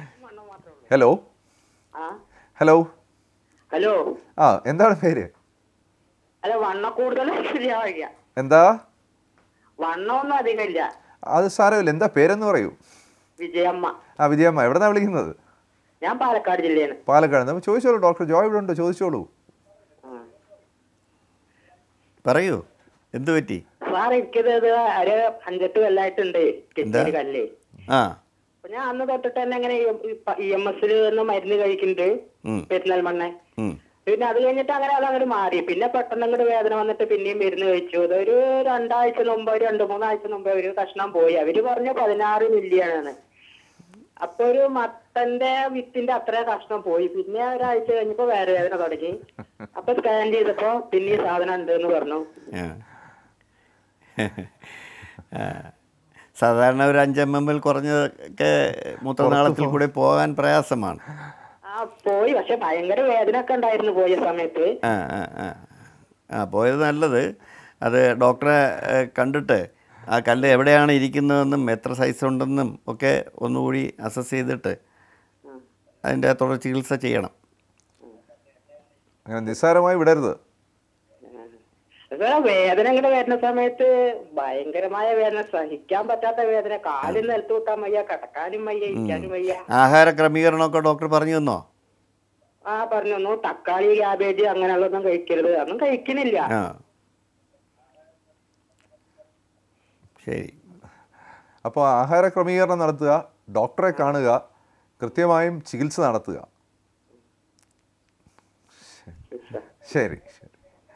ഹലോ ആ ഹലോ ഹലോ ആ എന്താണ് പേര് അല്ല വണ്ണ കൂടുതൽ ശരിയാവില്ല എന്താ വണ്ണമൊന്നും അധികമില്ല അത് സാരമില്ല എന്താ പേരെന്ന് പറയൂ വിജയമ്മ ആ വിജയമ്മ എവിടെന്നാ വിളിക്കുന്നത് ഞാൻ പാലക്കാട് ജില്ലയാണ് പാലക്കാട് നമ്മൾ ചോദിച്ചോളൂ ഡോക്ടർ ജോയ് ഇവിടെ ഉണ്ടോ ചോദിച്ചോളൂ പറയൂ എന്തു പറ്റി സാർ എനിക്കിത് ഇത് ഒരു അഞ്ചെട്ട് കൊല്ലായിട്ടുണ്ട് കിഡ്നിയിൽ കല്ലേ ആ അപ്പൊ ഞാൻ അന്ന് തൊട്ടിട്ട് തന്നെ ഇങ്ങനെ ഇ എം എസിൽ നിന്ന് മരുന്ന് കഴിക്കുന്നുണ്ട് ഉം. പെരുന്നാൾമണ്ണ ഉം. പിന്നെ അത് കഴിഞ്ഞിട്ട് അങ്ങനെ അത് അങ്ങോട്ട് മാറി പിന്നെ പെട്ടെന്ന് അങ്ങോട്ട് വേദന വന്നിട്ട് പിന്നെയും മരുന്ന് കഴിച്ചു അതൊരു രണ്ടാഴ്ച മുമ്പ് ഒരു രണ്ട് മൂന്നാഴ്ച മുമ്പ് ഒരു കഷ്ണം പോയി അവര് പറഞ്ഞു പതിനാറ് മില്ലിയാണെന്ന് അപ്പൊ ഒരു മത്തന്റെ വിത്തിന്റെ അത്ര കഷ്ണം പോയി പിന്നെ ഒരാഴ്ച കഴിഞ്ഞപ്പോ വേറെ വേദന തുടങ്ങി അപ്പൊ സ്കാൻ ചെയ്തപ്പോ പിന്നെ ഈ സാധനം ഉണ്ട് എന്ന് പറഞ്ഞു ആ. ആ. സാധാരണ ഒരു അഞ്ച് എം എം എൽ കുറഞ്ഞതൊക്കെ മൂത്രനാളത്തിൽ കൂടെ പോകാൻ പ്രയാസമാണ് ആ പോയി പക്ഷെ ഭയങ്കര വേദന ഒക്കെ ഉണ്ടായിരുന്നു പോയ സമയത്ത് ആ ആ ആ ആ പോയത് നല്ലത് അത് ഡോക്ടറെ ഏ, കണ്ടിട്ട് ആ കല്ല് എവിടെയാണ് ഇരിക്കുന്നതെന്നും എത്ര സൈസ് ഉണ്ടെന്നും ഒക്കെ ഒന്നുകൂടി അസസ് ചെയ്തിട്ട് അതിൻ്റെ തുടർ ചികിത്സ ചെയ്യണം അങ്ങനെ നിസ്സാരമായി വിടരുത് പക്ഷേ വേദന ഇങ്ങനെ വരുന്ന സമയത്ത് ഭയങ്കരമായ വേദന സഹിക്കാൻ പറ്റാത്ത വേദന കാലിൽ നിലത്ത് കൂട്ടാൻ വയ്യ കിടക്കാനും വയ്യ ഇരിക്കാനും വയ്യ ആഹാര ക്രമീകരണമൊക്കെ ഡോക്ടർ പറഞ്ഞു തന്നോ ആ പറഞ്ഞു "ഒന്നും തക്കാളി ക്യാബേജ് അങ്ങനെയുള്ളതൊന്നും കഴിക്കരുത് അതൊന്നും കഴിക്കണില്ല ആ ശരി അപ്പോൾ ആഹാര ക്രമീകരണം നടത്തുക ഡോക്ടറെ കാണുക കൃത്യമായും ചികിത്സ നടത്തുക ശരി ശരി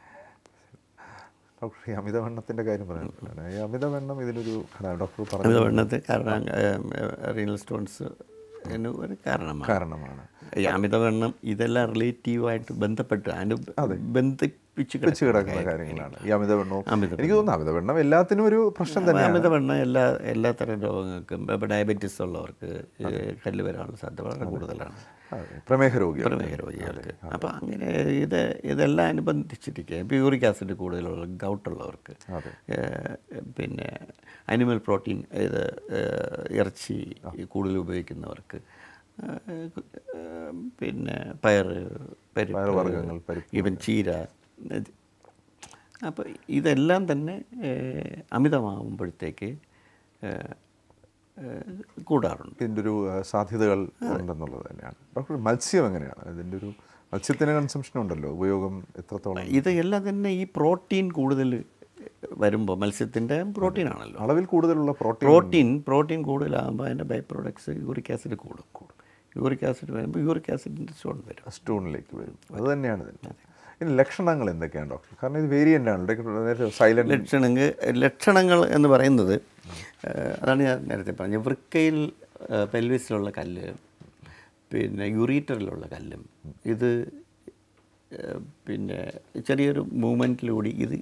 ഡോക്ടർ ഈ അമിതവണ്ണത്തിൻ്റെ കാര്യം പറയുന്നുണ്ടല്ലോ ഈ അമിതവണ്ണം ഇതിനൊരു ഘടകം ഡോക്ടർ പറഞ്ഞു അമിതവണ്ണത്തെ കാരണം റീനൽ സ്റ്റോൺസ് ഒരു കാരണമാണ് കാരണമാണ് ഈ അമിതവണ്ണം ഇതെല്ലാം റിലേറ്റീവായിട്ട് ബന്ധപ്പെട്ട് അനു ബന്ധിപ്പിച്ച് വെച്ച് കിടക്കുന്ന കിടക്കുന്ന കാര്യങ്ങളാണ് ഈ അമിതവണ്ണവും അമിതവണ്ണം. എനിക്ക് തോന്നുന്നു അമിതവണ്ണം എല്ലാത്തിനും ഒരു പ്രശ്നം തന്നെയാണ് അമിതവണ്ണം എല്ലാ എല്ലാത്തരം രോഗങ്ങൾക്കും ഇപ്പോൾ ഡയബറ്റീസ് ഉള്ളവർക്ക് ഈ കല്ല് വരാനുള്ള സാധ്യത വളരെ കൂടുതലാണ് അതെ, പ്രമേഹ രോഗികൾ പ്രമേഹ രോഗികൾക്ക് അപ്പോൾ അങ്ങനെ ഇത് ഇതെല്ലാം അനുബന്ധിച്ചിരിക്കുക ഇപ്പോൾ യൂറിക് ആസിഡ് കൂടുതലുള്ള ഗൗട്ടുള്ളവർക്ക് ഏഹ്, പിന്നെ അനിമൽ പ്രോട്ടീൻ ഇത് ഏഹ്, ഇറച്ചി കൂടുതൽ ഉപയോഗിക്കുന്നവർക്ക് ഏഹ്, ഏഹ്, പിന്നെ പയർ പയറുവർഗ്ഗങ്ങൾ, പരിപ്പ് ഈവൻ ചീര ഇത് അപ്പോൾ ഇതെല്ലാം തന്നെ ഏഹ്, അമിതമാകുമ്പോഴത്തേക്ക് ഏഹ്, ഏഹ്, കൂടാറുണ്ട് ഇതിൻ്റെ ഒരു ആ, സാധ്യതകൾ ഉണ്ടെന്നുള്ളത് തന്നെയാണ് ഡോക്ടർ മത്സ്യം എങ്ങനെയാണ് ഇതിൻ്റെ ഒരു മത്സ്യത്തിന് കൺസംഷൻ ഉണ്ടല്ലോ ഉപയോഗം എത്രത്തോളം ഇത് എല്ലാം തന്നെ ഈ പ്രോട്ടീൻ കൂടുതൽ വരുമ്പോൾ മത്സ്യത്തിൻ്റെ പ്രോട്ടീൻ ആണല്ലോ അളവിൽ കൂടുതലുള്ള പ്രോട്ടീൻ പ്രോട്ടീൻ പ്രോട്ടീൻ കൂടുതലാകുമ്പോൾ അതിൻ്റെ ബൈ പ്രോഡക്ട്സ് യൂറിക് ആസിഡ് കൂടും കൂടും യൂറിക് ആസിഡ് വരുമ്പോൾ യൂറിക് ആസിഡിൻ്റെ സ്റ്റോൺ വരും സ്റ്റൂണിലേക്ക് വരും അത് തന്നെയാണ് ഇതിൻ്റെ ഇനി ലക്ഷണങ്ങൾ എന്തൊക്കെയാണ് ഡോക്ടർ കാരണം ഇത് വേരിയൻ്റ് ആണ് നേരത്തെ സൈലന്റ് ലക്ഷണങ്ങൾ ലക്ഷണങ്ങൾ എന്ന് പറയുന്നത് ഏഹ്, അതാണ് ഞാൻ നേരത്തെ പറഞ്ഞത് വൃക്കയിൽ ഏഹ്, പെൽവിസിലുള്ള കല്ല് പിന്നെ യുറീറ്ററിലുള്ള കല്ലും ഇത് ഏഹ്, പിന്നെ ചെറിയൊരു മൂമെൻറ്റിലൂടെ ഇത്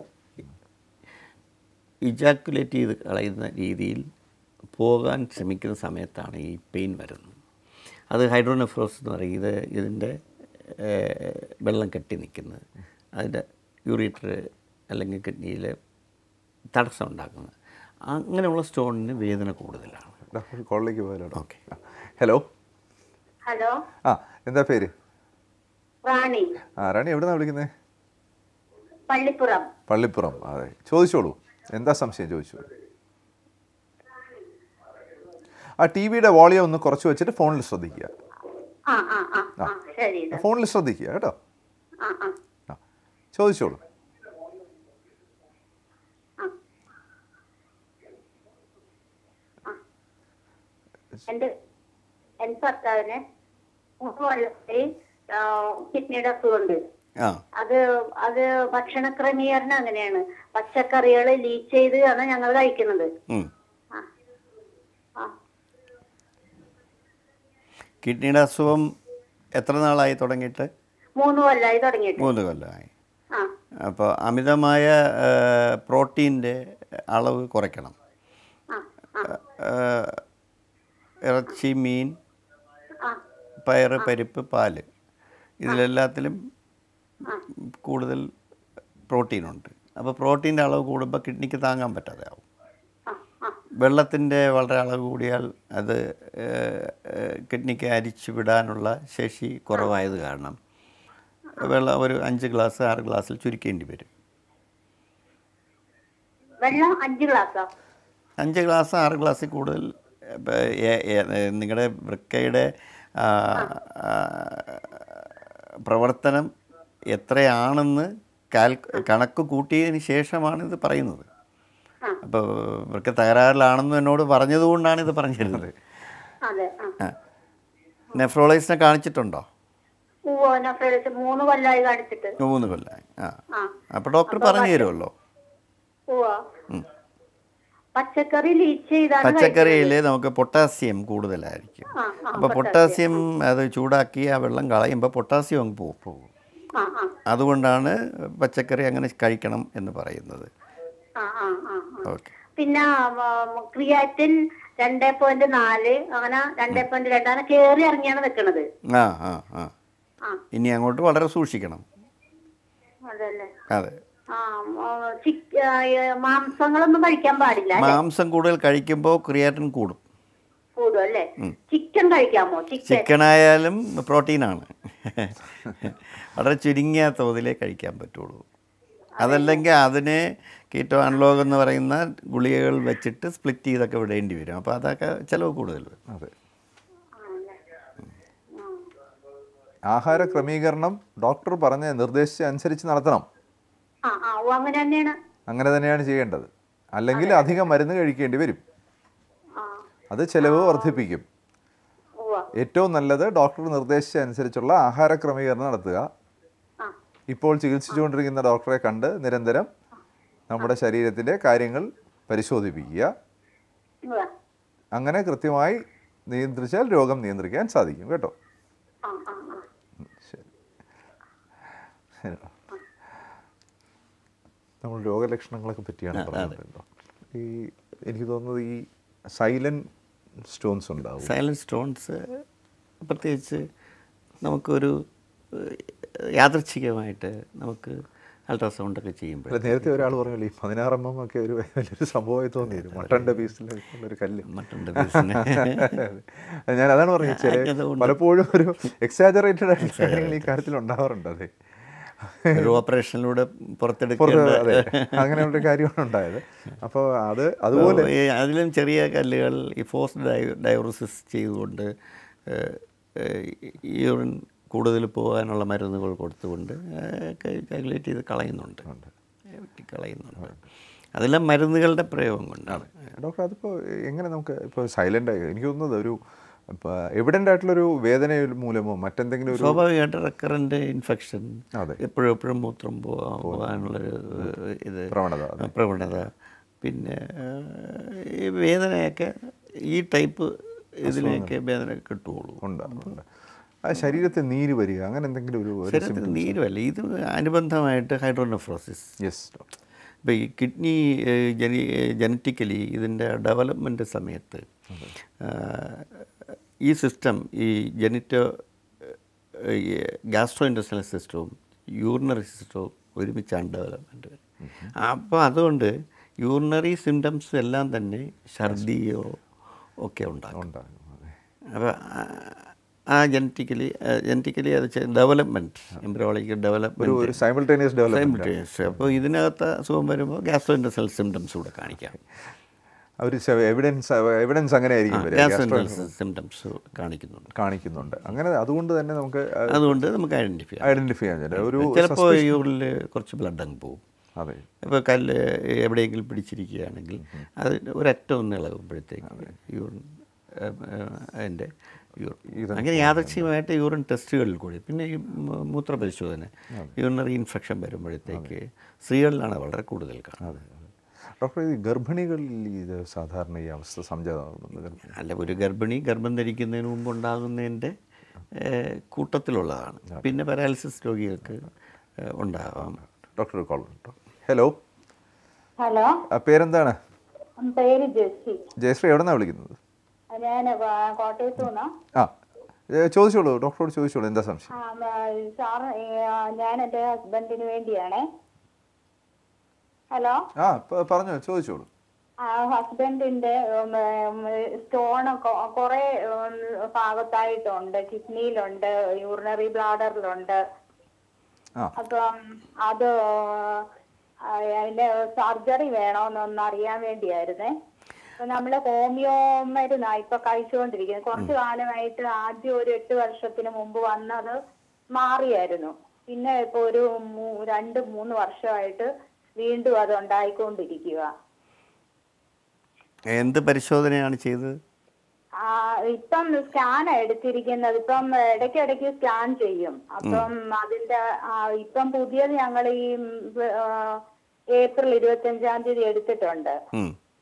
ഇജാക്കുലേറ്റ് ചെയ്ത് കളയുന്ന രീതിയിൽ പോകാൻ ശ്രമിക്കുന്ന സമയത്താണ് ഈ പെയിൻ വരുന്നത് അത് ഹൈഡ്രോനെഫ്രോസ് എന്ന് പറയും ഇത് ഇതിൻ്റെ ഏഹ്, വെള്ളം കെട്ടി നിൽക്കുന്നത് അതിൻ്റെ യൂറിറ്റർ അല്ലെങ്കിൽ കിഡ്നിയിൽ തടസ്സം ഉണ്ടാക്കുന്നത് അങ്ങനെയുള്ള സ്റ്റോണിന് വേദന കൂടുതലാണ് ഡോക്ടർ കോളിലേക്ക് പോയാലോ ഓക്കെ ഹലോ ഹലോ ആ എന്താ പേര് റാണി ആ റാണി എവിടുന്നാണ് വിളിക്കുന്നത് പള്ളിപ്പുറം പള്ളിപ്പുറം അതെ ചോദിച്ചോളൂ എന്താ സംശയം ചോദിച്ചോളൂ ആ ടി വിയുടെ വോളിയം ഒന്ന് കുറച്ച് വെച്ചിട്ട് ഫോണിൽ ശ്രദ്ധിക്കുക ആ ആ ആ ആ ശരി ഇത്. ഫോണിൽ ശ്രദ്ധിക്കുക കേട്ടോ ആ ആ ആ ചോദിച്ചോളൂ എന്റെ എന്റെ ഭർത്താവിന് മൂന്ന് കൊല്ലത്തിൽ കിഡ്നിയുടെ അസുഖമുണ്ട് ആ അത് അത് ഭക്ഷണ ക്രമീകരണം അങ്ങനെയാണ് പച്ചക്കറികൾ ലീച്ച് ചെയ്ത് ആണ് ഞങ്ങൾ കഴിക്കുന്നത് ഉം. ആ ആ കിഡ്നിയുടെ അസുഖം എത്ര നാളായി തുടങ്ങിയിട്ട് മൂന്ന് കൊല്ലമായി തുടങ്ങിയിട്ട് മൂന്ന് കൊല്ലമായി ആ അപ്പോൾ അമിതമായ പ്രോട്ടീൻ്റെ അളവ് കുറയ്ക്കണം ആ ആ ഏഹ്, ഇറച്ചി മീൻ ആ പയറ് പരിപ്പ് പാല് ഇതിലെല്ലാത്തിലും കൂടുതൽ പ്രോട്ടീനുണ്ട് അപ്പോൾ പ്രോട്ടീൻ്റെ അളവ് കൂടുമ്പോൾ കിഡ്നിക്ക് താങ്ങാൻ പറ്റാതെ ആവും ആ ആ വെള്ളത്തിൻ്റെ വളരെ അളവ് കൂടിയാൽ അത് ഏഹ്, ഏഹ്, കിഡ്നിക്ക് അരിച്ചു വിടാനുള്ള ശേഷി കുറവായത് കാരണം വെള്ളം ഒരു അഞ്ച് ഗ്ലാസ് ആറ് ഗ്ലാസ്സിൽ ചുരുക്കേണ്ടി വരും വെള്ളം അഞ്ച് ഗ്ലാസ്സോ അഞ്ച് ഗ്ലാസ് ആറ് ഗ്ലാസ്സിൽ കൂടുതൽ നിങ്ങളുടെ വൃക്കയുടെ ആ, ആ, പ്രവർത്തനം എത്രയാണെന്ന് കാൽ കണക്ക് കൂട്ടിയതിന് ശേഷമാണ് ഇത് പറയുന്നത് അപ്പോൾ വൃക്ക തകരാറിലാണെന്ന് എന്നോട് പറഞ്ഞതുകൊണ്ടാണ് ഇത് പറഞ്ഞിരുന്നത് അതെ ആ ആ നെഫ്രോളജിസ്റ്റിനെ കാണിച്ചിട്ടുണ്ടോ പൂവോ നഫ്രൈഡസ് മൂന്ന് കൊല്ലമായി കാണിച്ചിട്ട് മൂന്ന് കൊല്ലമായി ആ ആ അപ്പോൾ ഡോക്ടർ പറഞ്ഞു തരുമല്ലോ പൂവോ പച്ചക്കറി ലീച്ച് ചെയ്താണ് പച്ചക്കറിയിൽ നമുക്ക് പൊട്ടാസ്യം കൂടുതലായിരിക്കും ആ, ആ, അപ്പോൾ പൊട്ടാസ്യം അത് ചൂടാക്കി ആ വെള്ളം കളയുമ്പോൾ പൊട്ടാസ്യം അങ്ങ് പോകും പോകും ആ ആ അതുകൊണ്ടാണ് പച്ചക്കറി അങ്ങനെ കഴിക്കണം എന്ന് പറയുന്നത് ആ ആ ആ ആ. ഓക്കെ പിന്നെ ക്രിയാറ്റിൻ രണ്ടേ പോയിന്റ് നാല് അങ്ങനെ രണ്ടേ പോയിന്റ് രണ്ട് അങ്ങനെ കേറി ഇറങ്ങിയാണ് നിൽക്കുന്നത് ആ ആ ആ ആ ഇനി അങ്ങോട്ട് വളരെ സൂക്ഷിക്കണം അതല്ലേ അതെ ആ ആ, ചിക്ക് ആ, ഏ, മാംസങ്ങളൊന്നും കഴിക്കാൻ പാടില്ല അല്ലേ? മാംസം കൂടുതൽ കഴിക്കുമ്പോൾ ക്രിയാറ്റിൻ കൂടും കൂടും അല്ലേ ചിക്കൻ കഴിക്കാമോ ചിക്കൻ ചിക്കനായാലും പ്രോട്ടീനാണ് വളരെ ചുരുങ്ങിയ തോതിലേ കഴിക്കാൻ പറ്റുള്ളൂ അതല്ലെങ്കിൽ അതിനെ കീറ്റോ അൺലോഗ് എന്ന് പറയുന്ന ഗുളികകൾ വെച്ചിട്ട് സ്പ്ലിറ്റ് ചെയ്തൊക്കെ വിടേണ്ടി വരും അപ്പോൾ അതൊക്കെ ചിലവ് കൂടുതൽ വരും അതെ ആഹാര ക്രമീകരണം ഡോക്ടർ പറഞ്ഞ നിർദ്ദേശിച്ച അനുസരിച്ച് നടത്തണം ആ ആ ഓ അങ്ങനെ തന്നെയാണ് അങ്ങനെ തന്നെയാണ് ചെയ്യേണ്ടത് അല്ലെങ്കിൽ അധികം മരുന്ന് കഴിക്കേണ്ടി വരും ആ അത് ചിലവ് വർദ്ധിപ്പിക്കും ഉവ്വ ഏറ്റവും നല്ലത് ഡോക്ടർ നിർദ്ദേശിച്ച അനുസരിച്ചുള്ള ആഹാര ക്രമീകരണം നടത്തുക ആ ഇപ്പോൾ ചികിത്സിച്ചുകൊണ്ടിരിക്കുന്ന ഡോക്ടറെ കണ്ട് നിരന്തരം നമ്മുടെ ശരീരത്തിൻ്റെ കാര്യങ്ങൾ പരിശോധിപ്പിക്കുക ഉവ്വ അങ്ങനെ കൃത്യമായി നിയന്ത്രിച്ചാൽ രോഗം നിയന്ത്രിക്കാൻ സാധിക്കും കേട്ടോ ആ ആ ആ ശരി ശരി. നമ്മൾ രോഗലക്ഷണങ്ങളൊക്കെ പറ്റിയാണ് പറഞ്ഞത് ഈ എനിക്ക് തോന്നുന്നത് ഈ സൈലന്റ് സ്റ്റോൺസ് ഉണ്ടാവും സൈലൻറ്റ് സ്റ്റോൺസ് പ്രത്യേകിച്ച് നമുക്കൊരു ഏഹ്, യാദൃച്ഛികമായിട്ട് നമുക്ക് അൾട്രാസൗണ്ടൊക്കെ ചെയ്യുമ്പോൾ അല്ല, നേരത്തെ ഒരാൾ പറഞ്ഞല്ലോ ഈ പതിനാറ് എം എം ഒക്കെ ഒരു വലിയൊരു സംഭവമായി തോന്നിയിരുന്നു മട്ടന്റെ പീസിൽ ഒരു കല്ല് മറ്റുണ്ട് പീസിന് ഞാൻ അതാണ് പറഞ്ഞത് ചില അതുകൊണ്ട് പലപ്പോഴും ഒരു എക്സാജറേറ്റഡ് ആയിട്ടുള്ള കാര്യങ്ങൾ ഈ കാര്യത്തിൽ ഉണ്ടാവാറുണ്ട് അതെ ഒരു ഓപ്പറേഷനിലൂടെ പുറത്ത് പുറത്തെടുക്കേണ്ട അതെ അങ്ങനെയുള്ള കാര്യമാണ് ഉണ്ടായത് അപ്പോൾ അത് അതുപോലെ ഈ അതിലും ചെറിയ കല്ലുകൾ ഈ ഫോഴ്സ് ഡൈ ഡയോറിസിസ് ചെയ്തുകൊണ്ട് യൂറിൻ കൂടുതൽ പോകാനുള്ള മരുന്നുകൾ കൊടുത്തുകൊണ്ട് കാൽക്കുലേറ്റ് ചെയ്ത് കളയുന്നുണ്ട് വെട്ടി കളയുന്നുണ്ട് അതെല്ലാം മരുന്നുകളുടെ പ്രയോഗം കൊണ്ടാണ് ഡോക്ടർ അതിപ്പോൾ എങ്ങനെ നമുക്ക് ഇപ്പോൾ സൈലൻ്റ് ആയി എനിക്ക് തോന്നുന്നത് ഒരു ഇപ്പോൾ എവിഡൻ്റ് ആയിട്ടുള്ളൊരു വേദന മൂലമോ മറ്റെന്തെങ്കിലും ഒരു സ്വാഭാവികമായിട്ട് റെക്കറൻ്റ് ഇൻഫെക്ഷൻ അതെ. എപ്പോഴും എപ്പോഴും മൂത്രം പോകാൻ പോകാനുള്ളൊരു ഇത് പ്രവണത അതെ. പ്രവണത പിന്നെ ഏഹ്, ഈ വേദനയൊക്കെ ഈ ടൈപ്പ് ഇതിനെയൊക്കെ വേദന കിട്ടുകയുള്ളൂ ഉണ്ടാകുന്നുണ്ട് ആ ശരീരത്തിൽ നീര് വരിക അങ്ങനെ എന്തെങ്കിലും ഒരു ഒരു ശരീരത്തിന് നീരുമല്ല ഇത് അനുബന്ധമായിട്ട് ഹൈഡ്രോനെഫ്രോസിസ് യെസ് ഡോക്ടർ ഇപ്പോൾ ഈ കിഡ്നി ജനി ജനറ്റിക്കലി ഇതിൻ്റെ ഡെവലപ്മെൻറ്റ് സമയത്ത് ആ, ഈ സിസ്റ്റം ഈ ജനിറ്റോ ഗ്യാസ്ട്രോ ഇൻഡസ്ട്രിയൽ സിസ്റ്റവും യൂറിനറി സിസ്റ്റവും ഒരുമിച്ചാണ് ഡെവലപ്മെൻറ്റ് അപ്പോൾ അതുകൊണ്ട് യൂറിനറി സിംറ്റംസ് എല്ലാം തന്നെ ഛർദിയോ ഒക്കെ ഉണ്ടാകും ഉണ്ടാകും അതെ അപ്പോൾ ആ ജനറ്റിക്കലി ജനറ്റിക്കലി അത് ഡെവലപ്മെൻറ്റ് എംബ്രോളജിക്കൽ ഒരു ഡെവലപ്മെൻറ്റ് ഒരു സൈമിൾട്ടേനിയസ് ഡെവലപ്മെന്റ് സൈമിൾട്ടേനിയസ് അപ്പോൾ ഇതിനകത്ത് അസുഖം വരുമ്പോൾ ഗ്യാസ്ട്രോ ഇൻഡസ്ട്രിയൽ സിംറ്റംസ് കൂടെ കാണിക്കാം അവർ എവിഡൻസ് എവിഡൻസ് അങ്ങനെ ആയിരിക്കും വരിക. ഗ്യാസ്ട്രോ Gastro- ഇൻഡസ്ട്രിയൽ സിംറ്റംസ് കാണിക്കുന്നുണ്ട് കാണിക്കുന്നുണ്ട് അങ്ങനെ അതുകൊണ്ട് തന്നെ നമുക്ക് അതുകൊണ്ട് നമുക്ക് ഐഡൻറ്റിഫൈ ചെയ്യാം ഐഡന്റിഫൈ ചെയ്യാൻ പറ്റും ഒരു ചിലപ്പോൾ യൂറിനിൽ കുറച്ച് ബ്ലഡ് അങ്ങ് പോകും അതെ ഇപ്പോൾ കല്ല് എവിടെയെങ്കിലും പിടിച്ചിരിക്കുകയാണെങ്കിൽ അത് ഒരറ്റം ഒന്ന് ഇളകുമ്പോഴത്തേക്ക് യൂറിൻ അതിൻ്റെ യൂറിൻ അങ്ങനെ യാദൃച്ഛികമായിട്ട് യൂറിൻ ടെസ്റ്റുകളിൽ കൂടി പിന്നെ ഈ മൂ- മൂത്രപരിശോധന യൂറിനറി ഇൻഫെക്ഷൻ വരുമ്പോഴത്തേക്ക് സ്ത്രീകളിലാണ് വളരെ കൂടുതൽ കാണുന്നത് ഡോക്ടർ ഈ ഗർഭിണികളിൽ ഇത് സാധാരണ ഈ അവസ്ഥ സംജാതമാകുന്നുണ്ട് ഗർഭിണി അല്ല ഒരു ഗർഭിണി ഗർഭം ധരിക്കുന്നതിന് മുമ്പ് ഉണ്ടാകുന്നതിൻ്റെ ഏഹ്, കൂട്ടത്തിലുള്ളതാണ് പിന്നെ പാരാലിസിസ് രോഗികൾക്ക് ഏഹ്, ഉണ്ടാകാം ഡോക്ടർ കോൾ കേട്ടോ ഹലോ ഹലോ പേരെന്താണ് പേര് ജെസ്സി ജയശ്രീ എവിടെ നിന്നാണ് വിളിക്കുന്നത് ഞാൻ കോട്ടയത്തു നിന്നാ ആ ഏ, ചോദിച്ചോളൂ ഡോക്ടറോട് ചോദിച്ചോളൂ എന്താ സംശയം സാർ ഞാൻ എൻ്റെ ഹസ്ബൻഡിന് വേണ്ടിയാണേ ഹലോ ആ പ- പറഞ്ഞോ ചോദിച്ചോളൂ ഹസ്ബൻഡിന്റെ സ്റ്റോൺ കുറെ ഭാഗത്തായിട്ടുണ്ട് കിഡ്നിയിലുണ്ട് യൂറിനറി ബ്ലാഡറിലുണ്ട് ആ അപ്പം അത് ആ, അതിന്റെ സർജറി വേണോന്നൊന്ന് അറിയാൻ വേണ്ടിയായിരുന്നേ അപ്പൊ നമ്മള് ഹോമിയോ മരുന്നാ ഇപ്പൊ കഴിച്ചുകൊണ്ടിരിക്കുന്നത് കുറച്ചു കാലമായിട്ട് ആദ്യം ഒരു എട്ട് വർഷത്തിന് മുമ്പ് വന്നത് മാറിയായിരുന്നു പിന്നെ ഇപ്പൊ ഒരു മൂ- രണ്ട് മൂന്ന് വർഷമായിട്ട് വീണ്ടും അത് ഉണ്ടായിക്കൊണ്ടിരിക്കുക എന്ത് പരിശോധനയാണ് ചെയ്തത് ആ, ഇപ്പം സ്കാൻ എടുത്തിരിക്കുന്നത് ഇപ്പം ഇടയ്ക്കിടയ്ക്ക് സ്കാൻ ചെയ്യും അപ്പം അതിന്റെ ആ, ഇപ്പം പുതിയത് ഞങ്ങൾ ഈ ഉം, ആ, ഏപ്രിൽ ഇരുപത്തഞ്ചാം തീയതി എടുത്തിട്ടുണ്ട് ഉം.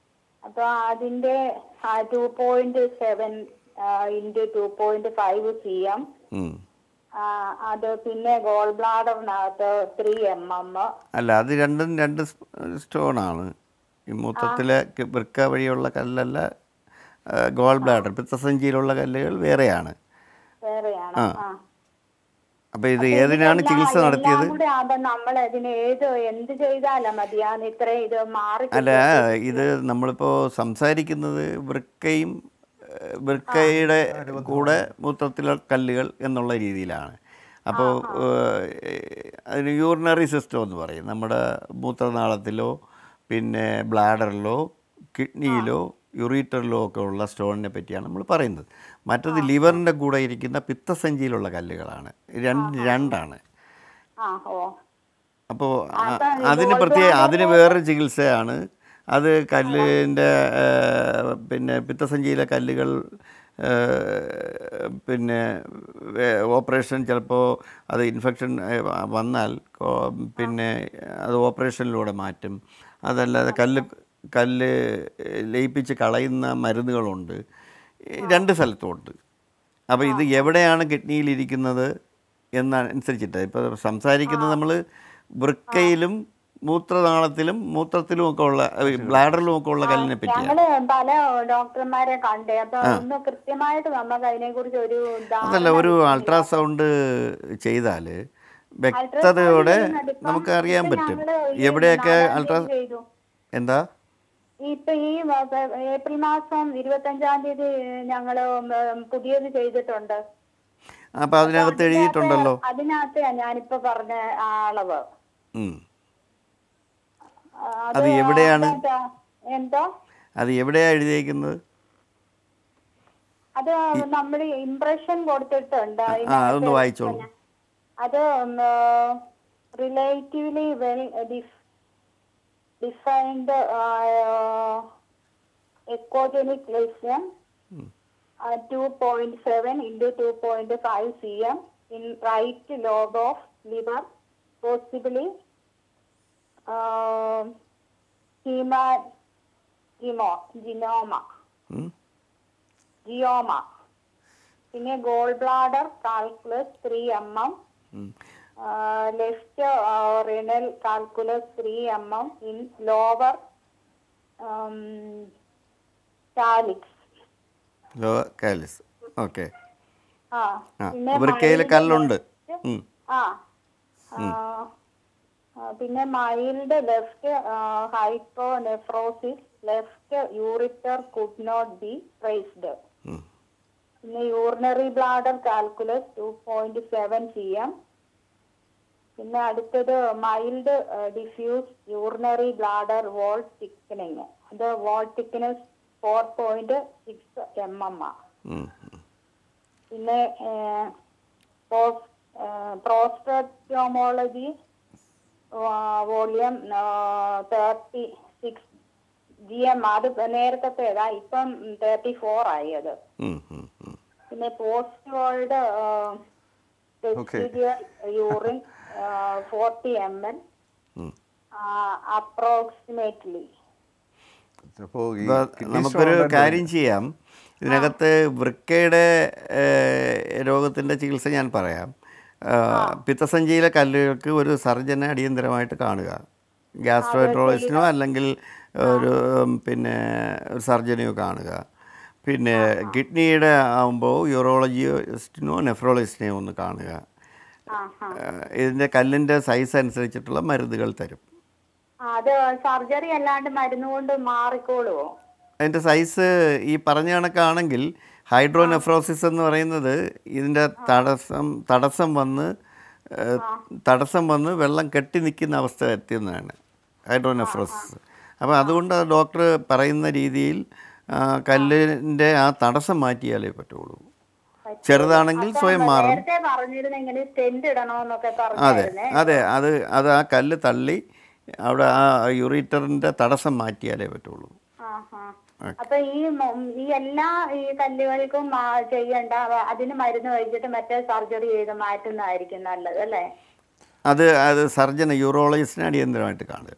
അപ്പൊ അതിന്റെ two point seven into two point five C M ഉം. അത് പിന്നെ ഗോൾ ബ്ലാഡറിനകത്ത് ത്രീ എം എം അല്ല അത് രണ്ടും രണ്ട് സ്റ്റോണാണ് ഈ മൂത്രത്തിലെ ക- വൃക്ക വഴിയുള്ള കല്ലല്ല ഗോൾ ബ്ലാഡർ പിത്തസഞ്ചിയിലുള്ള കല്ലുകൾ വേറെയാണ് വേറെയാണ് ആ. ആ അപ്പോൾ ഇത് ഏതിനാണ് ചികിത്സ നടത്തിയത് എല്ലാം കൂടെ ആകുമ്പോ നമ്മൾ അതിന് ഏത് എന്ത് ചെയ്താലാ മതിയാന്ന് ഇത്രയും ഇത് മാറി അല്ല ഇത് നമ്മളിപ്പോൾ സംസാരിക്കുന്നത് വൃക്കയും ഏഹ്, വൃക്കയുടെ കൂടെ മൂത്രത്തിലെ കല്ലുകൾ എന്നുള്ള രീതിയിലാണ് അപ്പോൾ അതിന് യൂറിനറി സിസ്റ്റം എന്ന് പറയും നമ്മുടെ മൂത്രനാളത്തിലോ പിന്നെ ബ്ലാഡറിലോ കിഡ്നിയിലോ യുറീറ്ററിലോ ഒക്കെ ഉള്ള സ്റ്റോണിനെ പറ്റിയാണ് നമ്മൾ പറയുന്നത് മറ്റത് ലിവറിൻ്റെ കൂടെ ഇരിക്കുന്ന പിത്തസഞ്ചിയിലുള്ള കല്ലുകളാണ് രണ്ട് രണ്ടാണ് ആ ഓ അപ്പോൾ അപ്പൊ ഈ അതിന് ഗോൾ പ്രത്യേക ബ്ലാഡർ അതിന് വേറൊരു ചികിത്സയാണ് അത് കല്ലിൻ്റെ പിന്നെ പിത്തസഞ്ചിയിലെ കല്ലുകൾ ആ, പിന്നെ വേ- ഓപ്പറേഷൻ ചിലപ്പോൾ അത് ഇൻഫെക്ഷൻ ആ, വന്നാൽ കോ- പിന്നെ അത് ഓപ്പറേഷനിലൂടെ മാറ്റും അതല്ലാതെ കല്ല് കല്ല് ലയിപ്പിച്ച് കളയുന്ന മരുന്നുകളുണ്ട് ഈ രണ്ട് സ്ഥലത്തുമുണ്ട് അപ്പോൾ ഇത് എവിടെയാണ് കിഡ്നിയിലിരിക്കുന്നത് എന്നനുസരിച്ചിട്ട് ഇപ്പോൾ സംസാരിക്കുന്നത് നമ്മൾ വൃക്കയിലും മൂത്രനാളത്തിലും മൂത്രത്തിലും ഒക്കെ ഉള്ള ബ്ലാഡറിലും ഒക്കെ ഉള്ള കല്ലിനെ പറ്റിയാണ് ഞങ്ങള് പല ഡോക്ടർമാരെ കണ്ടേ അപ്പൊ ഒന്ന് കൃത്യമായിട്ട് നമുക്ക് അതിനെ കുറിച്ച് ഒരു ധാരണ അതല്ല ഒരു അൾട്രാസൗണ്ട് ചെയ്താൽ വ്യക്തതയോടെ ചെയ്യുന്നുണ്ട്. നമുക്ക് അറിയാൻ ഇപ്പൊ പറ്റും ഞങ്ങള് ഈ എവിടെയൊക്കെ നാലാം അൾട്രാ തീയതി ചെയ്തു. എന്താ ഇപ്പൊ ഈ വ- ഏപ്രിൽ മാസം ഇരുപത്തഞ്ചാം തീയതി ഞങ്ങള് ഉം പുതിയത് ചെയ്തിട്ടുണ്ട് അപ്പോൾ അതിനകത്ത് എഴുതിയിട്ടുണ്ടല്ലോ അതിനകത്ത് ഞാനിപ്പോ പറഞ്ഞ ആ അളവ് ഉം. ആ, അത് എവിടെയാണ്? അതെന്താ? എന്തോ അത് എവിടെയാണ് എഴുതിയേക്കുന്നത് അത് നമ്മൾ ഇംപ്രഷൻ കൊടുത്തിട്ടുണ്ട് ആ അതിനകത്ത് അതൊന്ന് വായിച്ചോളൂ അത് relatively well defined echogenic lesion two point seven into two point five C M in right lobe of liver possibly hemangioma ഉം. ജിയോമ പിന്നെ gall bladder calculus three M M ഉം. Left renal calculus three M M in lower calyx low calyx okay ആ ആ പിന്നെ വൃക്കയിൽ mild കല്ലുണ്ട് left- ഉം. ആ ആ, ആ, പിന്നെ mild left hypo nephrosis left ureter could not be traced ഉം. പിന്നെ urinary bladder calculus two point seven C M പിന്നെ അടുത്തത് mild diffuse urinary bladder wall thickening അത് wall thickness four point six M M ആ ഉം. പിന്നെ പ്രോസ്റ്റോമോളജി volume thirty six G M അത് നേരത്തെ ഇപ്പം തേർട്ടി ഫോർ ആയി അത് ഉം. ഉം. ഉം. പിന്നെ post void urine forty M L ഉം. അപ്രോക്സിമേറ്റ്ലി അപ്പോൾ ഈ ഇപ്പൊ kidney നമുക്കൊരു stone ന്റെ- കാര്യം ചെയ്യാം ഇതിനകത്ത് വൃക്കയുടെ രോഗത്തിൻ്റെ ചികിത്സ ഞാൻ പറയാം ആ, പിത്തസഞ്ചിയിലെ കല്ലുകൾക്ക് ഒരു സർജനെ അടിയന്തരമായിട്ട് കാണുക ഗ്യാസ്ട്രോട്രോളജിസ്റ്റിനോ അല്ലെങ്കിൽ ഒരു ഉം, പിന്നെ ഒരു സർജനെയോ കാണുക പിന്നെ കിഡ്നിയുടെ ആകുമ്പോൾ യൂറോളജിസ്റ്റിനോ നെഫ്രോളജിസ്റ്റിനെയോ ഒന്ന് കാണുക ആ ആ ആ, ഇതിൻ്റെ കല്ലിൻ്റെ സൈസ് അനുസരിച്ചിട്ടുള്ള മരുന്നുകൾ തരും അത് സർജറി അല്ലാണ്ട് മരുന്ന് കൊണ്ട് മാറിക്കോളുവോ അതിൻ്റെ സൈസ് ഈ പറഞ്ഞ കണക്കാണെങ്കിൽ ഹൈഡ്രോനെഫ്രോസിസ് എന്ന് പറയുന്നത് ഇതിൻ്റെ തടസ്സം തടസ്സം വന്ന് ഏഹ്, തടസ്സം വന്ന് വെള്ളം കെട്ടി നിൽക്കുന്ന അവസ്ഥ എത്തുന്നതാണ് ഹൈഡ്രോനെഫ്രോസിസ് അപ്പോൾ അതുകൊണ്ട് ഡോക്ടർ പറയുന്ന രീതിയിൽ ആ, കല്ലിൻ്റെ ആ തടസ്സം മാറ്റിയാലേ പറ്റുള്ളൂ ചെറുതാണെങ്കിൽ സ്വയം മാറും നേരത്തെ പറഞ്ഞിരുന്ന ഇങ്ങനെ സ്റ്റെന്റ് ഇടണോന്നൊക്കെ അതെ പറഞ്ഞായിരുന്നേ അതെ അത് അത് ആ കല്ല് തള്ളി അവിടെ ആ യൂറിറ്ററിൻ്റെ തടസ്സം മാറ്റിയാലേ പറ്റുള്ളൂ ആഹാ. അപ്പൊ ഈ മൊ- ഈ എല്ലാ ഈ കല്ലുകൾക്കും മാ- ചെയ്യണ്ട അവ- അതിന് മരുന്ന് കഴിച്ചിട്ട് മറ്റേ സർജറി ചെയ്ത് മാറ്റുന്നതായിരിക്കും നല്ലത് അല്ലേ അത് അത് സർജന് യൂറോളജിസ്റ്റിനെ അടിയന്തരമായിട്ട് കാണുക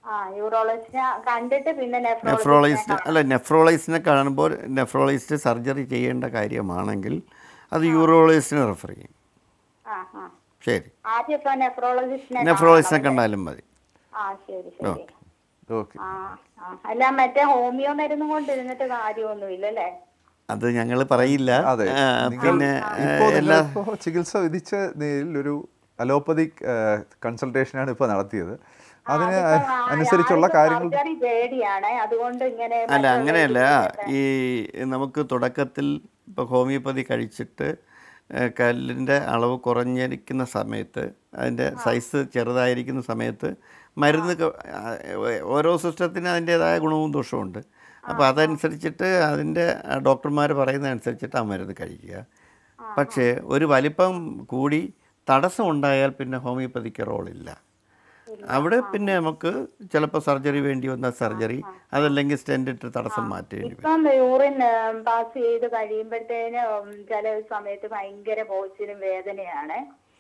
ആ യൂറോളജിസ്റ്റിനെ കണ്ടിട്ട് പിന്നെ നെഫ്രോളജിസ്റ്റ് അല്ല നെഫ്രോളജിസ്റ്റിനെ കാണുമ്പോൾ നെഫ്രോളജിസ്റ്റ് സർജറി ചെയ്യേണ്ട കാര്യമാണെങ്കിൽ അത് യൂറോളജിസ്റ്റിനെ റെഫർ ചെയ്യും ആ ആ ശരി ആദ്യം ഇപ്പൊ നെഫ്രോളജിസ്റ്റിനെ നെഫ്രോളജിസ്റ്റിനെ കണ്ടാലും മതി ആ ശരി ശരി ഓക്കെ ഓക്കെ ആ ആ അല്ല മറ്റേ ഹോമിയോ മരുന്നും കൊണ്ട് ഇരുന്നിട്ട് കാര്യമൊന്നുമില്ല അല്ലേ അത് ഞങ്ങൾ പറയില്ല അതെ ആ, നിങ്ങൾ പിന്നെ ഇപ്പോൾ ആ, എല്ലാ നിങ്ങളിപ്പോൾ ചികിത്സ വിധിച്ച നിലയിൽ ഒരു അലോപ്പതിക് കൺസൾട്ടേഷനാണ് ഇപ്പോൾ നടത്തിയത് അതിന് അനുസരിച്ചുള്ള കാര്യങ്ങൾ സർജറി പേടിയാണ് അതുകൊണ്ട് ഇങ്ങനെ അല്ല മറ്റുള്ള അങ്ങനെയല്ല ഇതിനൊക്കെ- ഈ നമുക്ക് തുടക്കത്തിൽ ഇപ്പോൾ ഹോമിയോപ്പതി കഴിച്ചിട്ട് ഏഹ്, കല്ലിൻ്റെ അളവ് കുറഞ്ഞിരിക്കുന്ന സമയത്ത് അതിൻ്റെ സൈസ് ചെറുതായിരിക്കുന്ന സമയത്ത് മരുന്ന് ക- ആ, ഓരോ സിസ്റ്റത്തിന് അതിൻ്റേതായ ഗുണവും ദോഷവും അപ്പോൾ അതനുസരിച്ചിട്ട് അതിൻ്റെ ഡോക്ടർമാർ പറയുന്ന അനുസരിച്ചിട്ട് ആ മരുന്ന് കഴിക്കുക പക്ഷേ ഒരു വലിപ്പം കൂടി തടസ്സം ഉണ്ടായാൽ പിന്നെ ഹോമിയോപ്പതിക്ക് റോളില്ല അവിടെ പിന്നെ നമുക്ക് ചിലപ്പോൾ സർജറി വേണ്ടി വന്ന സർജറി അതല്ലെങ്കിൽ സ്റ്റെൻഡ് ഇട്ട് തടസ്സം മാറ്റേണ്ടി വരും ഇപ്പം യൂറിൻ പാസ് ചെയ്ത് കഴിയുമ്പോഴത്തേന് ചില സമയത്ത് ഭയങ്കര പോച്ചിലും വേദനയാണ്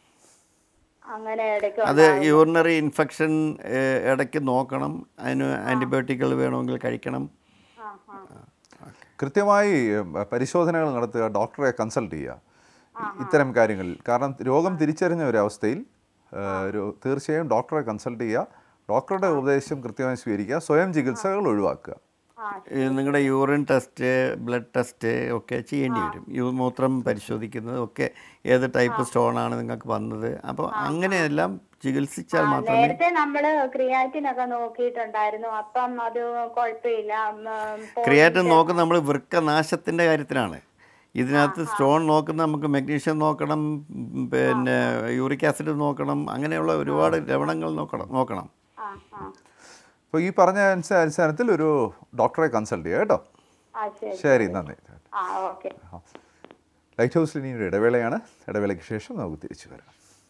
അങ്ങനെ ഇടയ്ക്ക് അത് യൂറിനറി ഇൻഫെക്ഷൻ ഇടയ്ക്ക് നോക്കണം അതിന് ആൻറ്റിബയോട്ടിക്കുകൾ വേണമെങ്കിൽ കഴിക്കണം ആ, ആ. കൃത്യമായി ഉം, പരിശോധനകൾ നടത്തുക ഡോക്ടറെ കൺസൾട്ട് ചെയ്യുക ഇത്തരം കാര്യങ്ങളിൽ കാരണം രോഗം തിരിച്ചറിഞ്ഞ ഒരവസ്ഥയിൽ ആ, ഒരു- തീർച്ചയായും ഡോക്ടറെ കൺസൾട്ട് ചെയ്യുക ഡോക്ടറുടെ ഉപദേശം കൃത്യമായി സ്വീകരിക്കുക സ്വയം ചികിത്സകൾ ഒഴിവാക്കുക നിങ്ങളുടെ യൂറിൻ ടെസ്റ്റ് ബ്ലഡ് ടെസ്റ്റ് ഒക്കെ ചെയ്യേണ്ടി വരും യൂ മൂത്രം പരിശോധിക്കുന്നത് ഒക്കെ ഏത് ടൈപ്പ് സ്റ്റോൺ ആണ് നിങ്ങൾക്ക് വന്നത് അപ്പോൾ അങ്ങനെയെല്ലാം ചികിത്സിച്ചാൽ മാത്രമേ നേരത്തെ നമ്മള് ക്രിയാറ്റിനൊക്കെ നോക്കിയിട്ടുണ്ടായിരുന്നു അപ്പം അത് കുഴപ്പമില്ല ഉം, പോയിന്റ് ക്രിയാറ്റിൻ നോക്കുന്നത് നമ്മൾ വൃക്കനാശത്തിൻ്റെ കാര്യത്തിലാണ് ഇതിനകത്ത് സ്റ്റോൺ നോക്കുന്ന നമുക്ക് മെഗ്നീഷ്യം നോക്കണം ഉം, പിന്നെ യൂറിക് ആസിഡ് നോക്കണം അങ്ങനെയുള്ള ഒരുപാട് ലവണങ്ങൾ നോക്കണം നോക്കണം ആ ആ അപ്പോൾ ഈ പറഞ്ഞ അനുസ- അടിസ്ഥാനത്തിൽ ഒരു ഡോക്ടറെ കൺസൾട്ട് ചെയ്യുക കേട്ടോ ആ ശരി ശരി നന്ദി ആ ഓക്കെ ലൈറ്റ് ഹൗസിൽ ഇനി ഒരു ഇടവേളയാണ് ഇടവേളയ്ക്ക് ശേഷം നമുക്ക് തിരിച്ചു വരാം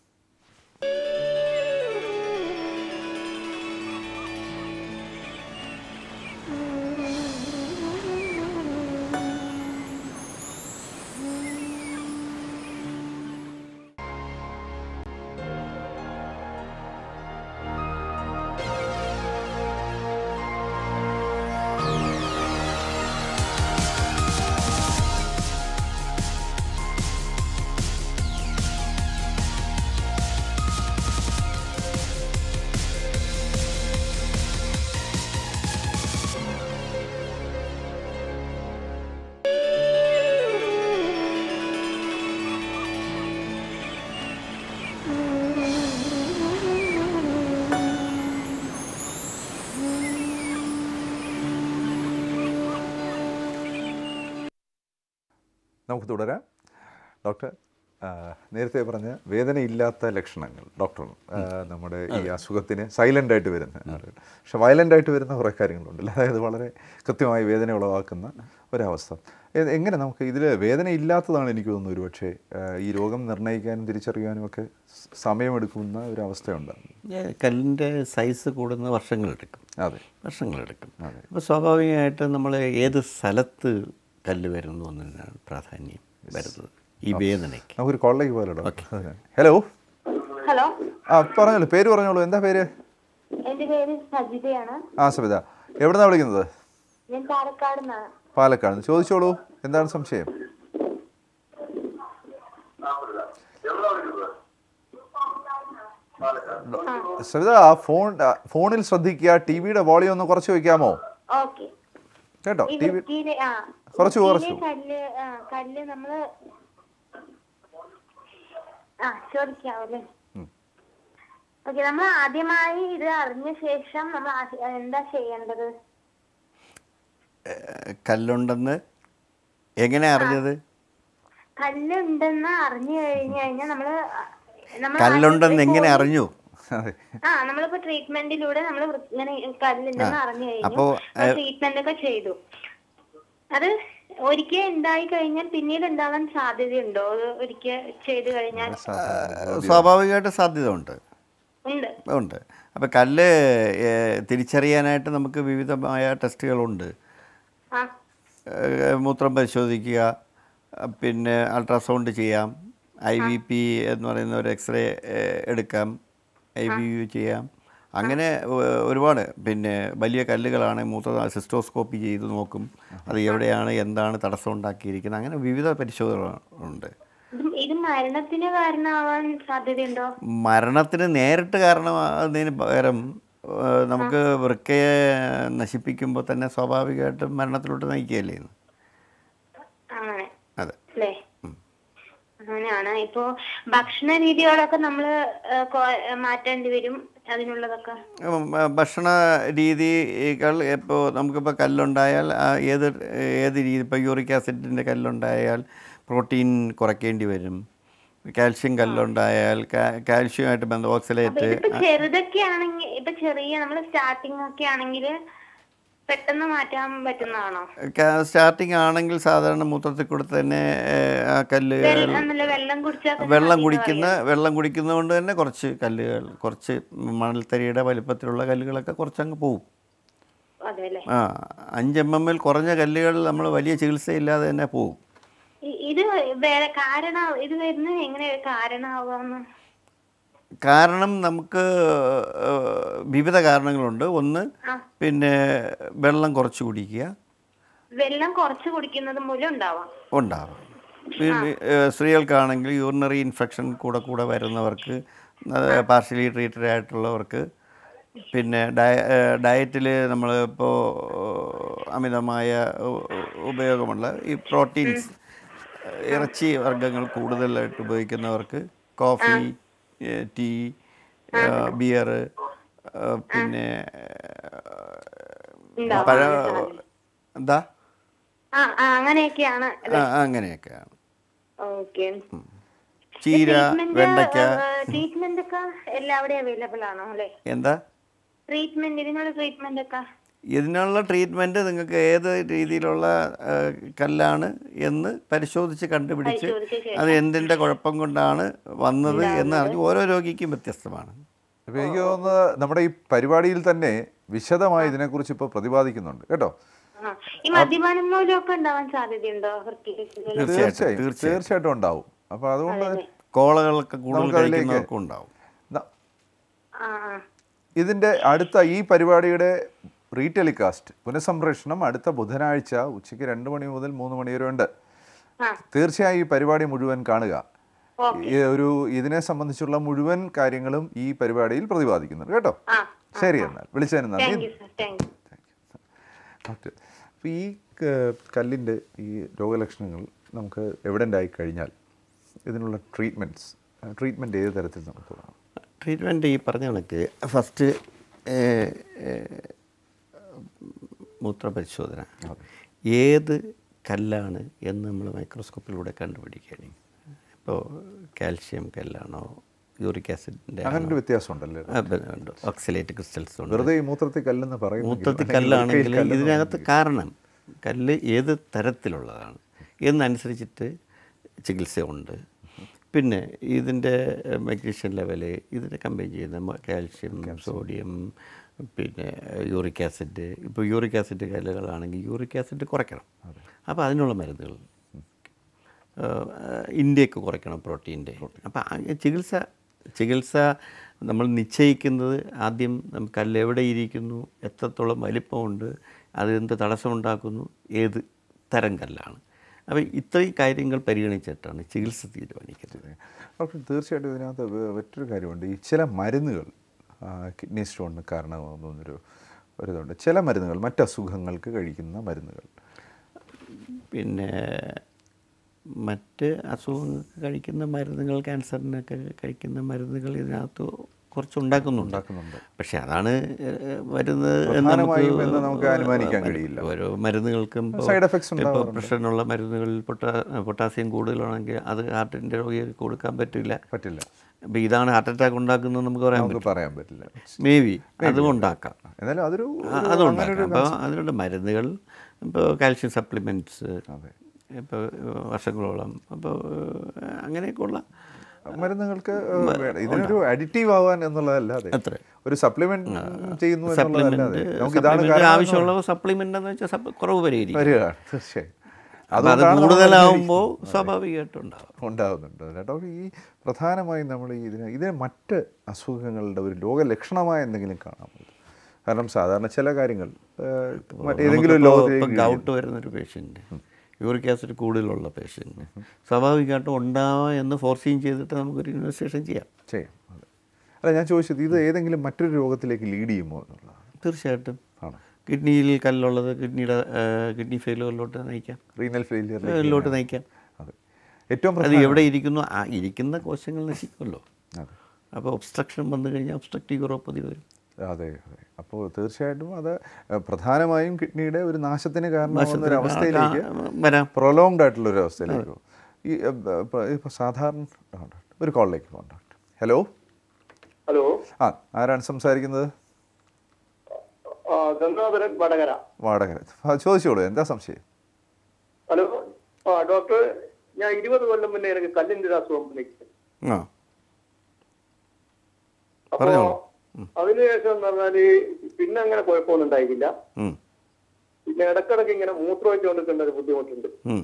നമുക്ക് തുടരാം ഡോക്ടർ ആ, നേരത്തെ പറഞ്ഞ വേദനയില്ലാത്ത ലക്ഷണങ്ങൾ ഡോക്ടർ ആ, നമ്മുടെ ഈ അസുഖത്തിന് സൈലൻ്റ് ആയിട്ട് വരുന്ന ആളുകൾ പക്ഷെ വയലൻ്റ് ആയിട്ട് വരുന്ന കുറേ കാര്യങ്ങളുണ്ടല്ലോ അതായത് വളരെ കൃത്യമായി വേദന ഉളവാക്കുന്ന ഒരവസ്ഥ എ- എങ്ങനെ നമുക്ക് ഇതിൽ വേദന ഇല്ലാത്തതാണ് എനിക്ക് തോന്നുന്നു ഒരുപക്ഷെ ആ, ഈ രോഗം നിർണ്ണയിക്കാനും തിരിച്ചറിയാനും ഒക്കെ സ് സമയമെടുക്കുന്ന ഒരു അവസ്ഥയുണ്ടാകും കല്ലിൻ്റെ സൈസ് കൂടുന്ന വർഷങ്ങളെടുക്കും അതെ വർഷങ്ങളെടുക്കും അപ്പോൾ സ്വാഭാവികമായിട്ട് നമ്മൾ ഏത് സ്ഥലത്ത് കല്ല് വരുന്നു എന്നതിനാണ് പ്രാധാന്യം വരുന്നത് ഈ വേദനയ്ക്ക് നമുക്കൊരു കോളിലേക്ക് പോയാലോ ഡോക്ടർ ഹലോ ഹലോ ആ പറഞ്ഞോളൂ പേര് പറഞ്ഞോളൂ എന്താ പേര് എന്റെ പേര് സജിതയാണ് ആ സബിത എവിടുന്നാണ് വിളിക്കുന്നത് ഞാൻ പാലക്കാട് നിന്നാണ് പാലക്കാട് ചോദിച്ചോളൂ എന്താണ് സംശയം സവിത ആ ഫോൺ ആ, ഫോണിൽ ശ്രദ്ധിക്കുക ടി വിയുടെ വോളിയം ഒന്ന് കുറച്ച് വെക്കാമോ ഓക്കെ കേട്ടോ ഈ ടി വി വൃത്തിയിലെ ആ കുറച്ച് വൃത്തിയിലെ കുറച്ചു കല്ല് ആ കല്ല് നമ്മള് ആ ചോദിക്കാവല്ലേ ഓക്കെ നമ്മൾ ആദ്യമായി ഇത് അറിഞ്ഞ ശേഷം നമ്മൾ ആ- എന്താ ചെയ്യേണ്ടത് ഏഹ് കല്ലുണ്ടെന്ന് എങ്ങനെ അറിഞ്ഞത് കല്ല് ഉണ്ടെന്ന് അറിഞ്ഞു കഴിഞ്ഞു കഴിഞ്ഞാൽ നമ്മള് നമ്മൾ കല്ലുണ്ടെന്ന് എങ്ങനെ അറിഞ്ഞു അതെ ആ നമ്മളിപ്പോ ട്രീറ്റ്മെന്റിലൂടെ നമ്മൾ ഇങ്ങനെ കല്ലുണ്ടെന്ന് അറിഞ്ഞു കഴിഞ്ഞു അപ്പോ, ഏഹ്, ട്രീറ്റ്മെന്റ് ഒക്കെ ചെയ്തു അത് ഒരിക്കൽ ഉണ്ടായി കഴിഞ്ഞാൽ പിന്നീട് ഉണ്ടാവാൻ സാധ്യതയുണ്ടോ അത് ഒരിക്കൽ ചെയ്തു കഴിഞ്ഞാൽ സ്വാഭാവികമായിട്ട് സാധ്യത ഉണ്ട് ഉണ്ട് ഉണ്ട് അപ്പോൾ കല്ല് ഏഹ്, തിരിച്ചറിയാനായിട്ട് നമുക്ക് വിവിധമായ ടെസ്റ്റുകളുണ്ട് ആ ഏഹ്, മൂത്രം പരിശോധിക്കുക അഹ് പിന്നെ അൾട്രാസൗണ്ട് ചെയ്യാം ഐ വി പി എന്ന് പറയുന്ന ഒരു എക്സ്റേ എടുക്കാം ഐ വി യു ചെയ്യാം അങ്ങനെ ഏഹ്, ഒരുപാട് പിന്നെ വലിയ കല്ലുകളാണ് മൂത്ര സിസ്റ്റോസ്കോപ്പി ചെയ്ത് നോക്കും അത് എവിടെയാണ് എന്താണ് തടസ്സം ഉണ്ടാക്കിയിരിക്കുന്നത് അങ്ങനെ വിവിധ പരിശോധനകളുണ്ട് ഇത് ഇത് മരണത്തിന് കാരണമാവാൻ സാധ്യതയുണ്ടോ മരണത്തിന് നേരിട്ട് കാരണമാകുന്നതിന് പകരം ഏഹ്, നമുക്ക് വൃക്കയെ നശിപ്പിക്കുമ്പോൾ തന്നെ സ്വാഭാവികമായിട്ടും മരണത്തിലോട്ട് നയിക്കുകയല്ലേ ചെയ്യുന്നത്. അങ്ങനെ അതെ അല്ലേ അങ്ങനെയാണ് ഇപ്പോ ഭക്ഷണ രീതികളൊക്കെ നമ്മള് ഏ, കൊ- മാറ്റേണ്ടി വരും അതിനുള്ളതൊക്കെ ഉം, ആ, ഭക്ഷണ രീതികൾ ഇപ്പോൾ നമുക്കിപ്പോൾ കല്ലുണ്ടായാൽ ആ ഏത് ഏത് രീതി ഇപ്പോൾ യൂറിക് ആസിഡിൻ്റെ കല്ലുണ്ടായാൽ പ്രോട്ടീൻ കുറയ്ക്കേണ്ടി വരും കാൽഷ്യം കല്ലുണ്ടായാൽ കാ- കാൽഷ്യമായിട്ട് ബന്ധം അപ്പൊ ഓക്സലേറ്റ് ഇതിപ്പോ ചെറുതൊക്കെ ആണെങ്കിൽ ഇപ്പൊ ചെറിയ നമ്മള് സ്റ്റാർട്ടിങ് ഒക്കെ ആണെങ്കിൽ പെട്ടെന്ന് മാറ്റാൻ പറ്റുന്നതാണോ സ്റ്റാർട്ടിങ് ആണെങ്കിൽ സാധാരണ മൂത്രത്തിൽ കൂടെ തന്നെ ഏഹ്, ആ കല്ലുകൾ വെള്ളം നല്ല വെള്ളം കുടിച്ചാൽ തന്നെ വെള്ളം മതി എന്ന് കുടിക്കുന്ന പറയും. വെള്ളം കുടിക്കുന്നതുകൊണ്ട് തന്നെ കുറച്ച് കല്ലുകൾ കുറച്ച് മണൽത്തരിയുടെ വലിപ്പത്തിലുള്ള കല്ലുകളൊക്കെ കുറച്ചങ്ങ് പോവും അതെ അല്ലേ ആ അഞ്ച് എം എം എൽ കുറഞ്ഞ കല്ലുകൾ നമ്മൾ വലിയ ചികിത്സയില്ലാതെ തന്നെ പോവും ഇ- ഇത് വേറെ കാരണം ഇത് വരുന്നത് എങ്ങനെ കാരണമാവാന്ന് കാരണം നമുക്ക് ഏഹ്, വിവിധ കാരണങ്ങളുണ്ട് ഒന്ന് ആ. പിന്നെ വെള്ളം കുറച്ച് കുടിക്കുക വെള്ളം കുറച്ച് കുടിക്കുന്നത് മൂലം ഉണ്ടാവാം ഉണ്ടാവും പിന്നെ ഏഹ്, സ്ത്രീകൾക്കാണെങ്കിൽ യൂറിനറി ഇൻഫെക്ഷൻ കൂടെ കൂടെ വരുന്നവർക്ക് പാർഷ്യലി ട്രീറ്റഡ് ആയിട്ടുള്ളവർക്ക് പിന്നെ ഡയ ഡയറ്റിൽ നമ്മൾ ഇപ്പോൾ അമിതമായ ഉ- ഉപയോഗമുള്ള ഈ പ്രോട്ടീൻസ് ഇറച്ചി വർഗ്ഗങ്ങൾ കൂടുതലായിട്ട് ഉപയോഗിക്കുന്നവർക്ക് കോഫി ഏഹ്, ടീ ബിയർ പിന്നെ ഉണ്ടാവാം പഴ എന്താ ആ ആ, അങ്ങനെയൊക്കെയാണ് ആ, അങ്ങനെയൊക്കെയാണ് ഓക്കെ ചീര വെണ്ടയ്ക്ക ട്രീറ്റ്മെന്റ് ഒക്കെ എല്ലാവിടെയും അവൈലബിൾ ആണോ അല്ലെ എന്താ ട്രീറ്റ്മെന്റ് ഇതിനുള്ള ട്രീറ്റ്മെന്റ് ഒക്കെ ഇതിനുള്ള ട്രീറ്റ്മെൻറ്റ് നിങ്ങൾക്ക് ഏത് രീതിയിലുള്ള ആ, കല്ലാണ് എന്ന് പരിശോധിച്ച് കണ്ടുപിടിച്ച് പരിശോധിച്ച ശേഷം. അത് എന്തിൻ്റെ കുഴപ്പം കൊണ്ടാണ് വന്നത് എന്ന് അറിഞ്ഞ് ഓരോ രോഗിക്കും വ്യത്യസ്തമാണ് അപ്പോൾ എനിക്ക് തോന്നുന്നത് നമ്മുടെ ഈ പരിപാടിയിൽ തന്നെ വിശദമായി ഇതിനെക്കുറിച്ച് ഇപ്പോൾ പ്രതിപാദിക്കുന്നുണ്ട് കേട്ടോ ആ ഈ മദ്യപാനം മൂലമൊക്കെ ഉണ്ടാവാൻ സാധ്യതയുണ്ടോ ഹൃത്തികേശുകൾ തീർച്ചയായിട്ടും, തീർച്ചയായും തീർച്ചയായും. തീർച്ചയായിട്ടും ഉണ്ടാവും അപ്പോൾ അതുകൊണ്ട് കോളകളൊക്കെ കൂടുതൽ നമുക്കതിലേക്ക് കഴിക്കുന്നവർക്കും ഉണ്ടാവും ന- ആ ആ ഇതിൻ്റെ അടുത്ത ഈ പരിപാടിയുടെ റീടെലികാസ്റ്റ് പുനഃസംപ്രേഷണം അടുത്ത ബുധനാഴ്ച ഉച്ചയ്ക്ക് രണ്ട് മണി മുതൽ മൂന്ന് മണി വരെ ഉണ്ട് ആ തീർച്ചയായും ഈ പരിപാടി മുഴുവൻ കാണുക ഓക്കെ ഈ ഒരു ഇതിനെ സംബന്ധിച്ചുള്ള മുഴുവൻ കാര്യങ്ങളും ഈ പരിപാടിയിൽ പ്രതിപാദിക്കുന്നുണ്ട് കേട്ടോ ആ ശരി എന്നാൽ വിളിച്ചതിന് താങ്ക് നന്ദി you sir thank you doctor അപ്പോൾ ഈ ക- കല്ലിൻ്റെ ഈ രോഗലക്ഷണങ്ങൾ നമുക്ക് എവിഡൻ്റ് ആയി കഴിഞ്ഞാൽ ഇതിനുള്ള ട്രീറ്റ്മെൻറ്റ്സ് ട്രീറ്റ്മെൻറ്റ് ഏത് തരത്തിൽ നമുക്ക് തുടങ്ങാം ട്രീറ്റ്മെൻറ്റ് ഈ പറഞ്ഞ കണക്ക് ഫസ്റ്റ് മൂത്രപരിശോധന ഏത് കല്ലാണ് എന്ന് നമ്മൾ മൈക്രോസ്കോപ്പിലൂടെ കണ്ടുപിടിക്കുകയാണ് ഇപ്പോൾ കാൽഷ്യം കല്ലാണോ യൂറിക് ആസിഡിൻ്റെ അങ്ങനെ ഒരു വ്യത്യാസം ഉണ്ടല്ലേ ഓക്സിലേറ്റ് ക്രിസ്റ്റൽസ് ഉണ്ട് വെറുതെ ഈ മൂത്രത്തിൽ കല്ലെന്ന് പറയുന്നു മൂത്രത്തിൽ കല്ലാണെങ്കിൽ ഇതിനകത്ത് കാരണം കല്ല് ഏത് തരത്തിലുള്ളതാണ് എന്നനുസരിച്ചിട്ട് ചികിത്സയുണ്ട് പിന്നെ ഇതിൻ്റെ മഗ്നീഷ്യം ലെവല് ഇതിനെ കമ്പൈൻ ചെയ്യുന്ന മ- കാൽഷ്യം സോഡിയം പിന്നെ യൂറിക് ആസിഡ് ഇപ്പോൾ യൂറിക് ആസിഡ് കല്ലുകളാണെങ്കിൽ യൂറിക് ആസിഡ് കുറയ്ക്കണം അപ്പോൾ അതിനുള്ള മരുന്നുകൾ ഇന്ത്യക്ക് കുറയ്ക്കണം പ്രോട്ടീൻ്റെ അപ്പോൾ ആ ചികിത്സ ചികിത്സ നമ്മൾ നിശ്ചയിക്കുന്നത് ആദ്യം നമുക്ക് കല്ല് എവിടെ ഇരിക്കുന്നു എത്രത്തോളം വലിപ്പമുണ്ട് അത് എന്ത് തടസ്സമുണ്ടാക്കുന്നു ഏത് തരം കല്ലാണ് അപ്പോൾ ഇത്രയും കാര്യങ്ങൾ പരിഗണിച്ചിട്ടാണ് ചികിത്സ തീരുമാനിക്കുന്നത് ഡോക്ടർ തീർച്ചയായിട്ടും ഇതിനകത്ത് വേ- മറ്റൊരു കാര്യമുണ്ട് ഈ ചില മരുന്നുകൾ കിഡ്നി സ്റ്റോണിന് കാരണമാകുന്നൊരു ഒരിതുണ്ട് ചില മരുന്നുകൾ മറ്റ് അസുഖങ്ങൾക്ക് കഴിക്കുന്ന മരുന്നുകൾ പിന്നെ മറ്റ് അസുഖങ്ങൾക്ക് കഴിക്കുന്ന മരുന്നുകൾ ക്യാൻസറിനൊക്കെ കഴിക്കുന്ന മരുന്നുകൾ ഇതിനകത്ത് കുറച്ച് ഉണ്ടാക്കുന്നുണ്ട് ഉണ്ടാക്കുന്നുണ്ട്. പക്ഷെ അതാണ് ഏഹ്, വരുന്നത് എന്ന് പ്രധാനമായും എന്ന് നമുക്ക് അനുമാനിക്കാൻ കഴിയില്ല. ഓരോ മരുന്നുകൾക്കും ഇപ്പോൾ- Side effects ഇപ്പോൾ ഉണ്ടാവാറുണ്ട്. പ്രഷറിനുള്ള മരുന്നുകളിൽ പൊട്ടാ പൊട്ടാസ്യം കൂടുതലാണെങ്കിൽ അത് ഹാർട്ടിൻ്റെ രോഗികൾക്ക് കൊടുക്കാൻ പറ്റില്ല പറ്റില്ല അപ്പോൾ ഇതാണ് ഹാർട്ട് അറ്റാക്ക് ഉണ്ടാക്കുന്നത് നമുക്ക് പറയാൻ നമുക്ക് പറ്റും പറയാൻ പറ്റില്ല മേ ബി അതും ഉണ്ടാക്കാം എന്നാലും അതൊരു ആ, ഒരു- അതുണ്ടാക്കാം അങ്ങനൊരു അപ്പോൾ അതിനുള്ള മരുന്നുകൾ ഇപ്പോൾ കാൽഷ്യം സപ്ലിമെൻറ്റ്സ് അതെ. ഇപ്പോൾ വർഷങ്ങളോളം അപ്പോൾ അങ്ങനെയൊക്കെയുള്ള മരുന്നുകൾക്ക് വേണം. ഇതിനൊരു അഡിറ്റീവ് ആവാൻ എന്നുള്ളതല്ലാതെ അത്ര ഒരു സപ്ലിമെന്റ് ചെയ്യുന്നു എന്നുള്ളതല്ലാതെ സപ്ലിമെൻ്റ് നമുക്ക് ഇതാണ് സപ്ലിമെൻ്റ് കാരണം ആവശ്യമുള്ള സപ്ലിമെൻ്റ് എന്ന് വെച്ചാൽ സപ്പ് കുറവ് പരിഹരിക്കും വരികയാണ് തീർച്ചയായും അപ്പം അത് അതുകൊണ്ടാണ് നമ്മൾ കൂടുതലാവുമ്പോൾ അതെ. സ്വാഭാവികമായിട്ടും ഉണ്ടാവും ഉണ്ടാകുന്നുണ്ട് ഡോക്ടർ ഈ പ്രധാനമായും നമ്മൾ ഈ ഇതിന് ഇതിന് മറ്റ് അസുഖങ്ങളുടെ ഒരു രോഗലക്ഷണമായ എന്തെങ്കിലും കാണാമോ കാരണം സാധാരണ ചില കാര്യങ്ങൾ ഏഹ്, മറ്റേതെങ്കിലും ഒരു ലോകത്തിലേക്ക് ഗൗട്ട് വരുന്നൊരു പേഷ്യൻ്റ് യൂറിക് ആസിഡ് കൂടുതലുള്ള പേഷ്യൻറ്റിന് സ്വാഭാവികമായിട്ടും ഉണ്ടാവാം എന്ന് ഫോർസീൻ ചെയ്തിട്ട് നമുക്കൊരു ഇൻവെസ്റ്റിഗേഷൻ ചെയ്യാം ചെയ്യാം അതെ അല്ല ഞാൻ ചോദിച്ചത് ഇത് ഏതെങ്കിലും മറ്റൊരു രോഗത്തിലേക്ക് ലീഡ് ചെയ്യുമോ എന്നുള്ളതാണ് തീർച്ചയായിട്ടും ആണോ കിഡ്നിയിൽ കല്ലുള്ളത് കിഡ്നിയുടെ കിഡ്നി ഫെയിലുകളിലോട്ട് നയിക്കാം റീനൽ ഫെയിലിയർ ഇതിലോട്ട് നയിക്കാം അതെ ഏറ്റവും അത് പ്രധാനം എവിടെ ഇരിക്കുന്നു ആ ഇരിക്കുന്ന കോശങ്ങൾ നശിക്കുമല്ലോ അതെ അപ്പോൾ ഒബ്സ്ട്രക്ഷൻ വന്നു കഴിഞ്ഞാൽ ഒബ്സ്ട്രക്റ്റീവ് യൂറോപ്പതി വരും അതെ അതെ അപ്പോൾ തീർച്ചയായിട്ടും അത് ഏഹ്, പ്രധാനമായും കിഡ്നിയുടെ ഒരു നാശത്തിന് കാരണമാകുന്ന ഒരു അവസ്ഥയിലേക്ക് വരാം പ്രൊലോങ്ഡ് ആയിട്ടുള്ള ഒരു അവസ്ഥയിലേക്ക് പോകും. ഈ ഇപ്പോൾ സാധാരണ ആ, ഡോക്ടർ, ഒരു കോളിലേക്ക് പോകാം ഡോക്ടർ ഹലോ ഹലോ ആ ആരാണ് സംസാരിക്കുന്നത് ആ, ഗംഗാധരൻ വടകര വാടകര ആ, ചോദിച്ചോളൂ എന്താ സംശയം ഹലോ ആ ഡോക്ടർ ഞാൻ ഇരുപത് കൊല്ലം മുന്നേ എനിക്ക് കല്ലിന്റെ ഒരു അസുഖം വന്നിട്ട് ആ അപ്പോ പറഞ്ഞോളൂ. അതിനുശേഷം എന്ന് പറഞ്ഞാല് പിന്നെ അങ്ങനെ കുഴപ്പമൊന്നും ഉണ്ടായിട്ടില്ല ഉം, പിന്നെ ഇടക്കിടക്ക് ഇങ്ങനെ മൂത്രമൊഴിച്ച് കൊണ്ടിരിക്കേണ്ട ഒരു ബുദ്ധിമുട്ടുണ്ട് ഉം.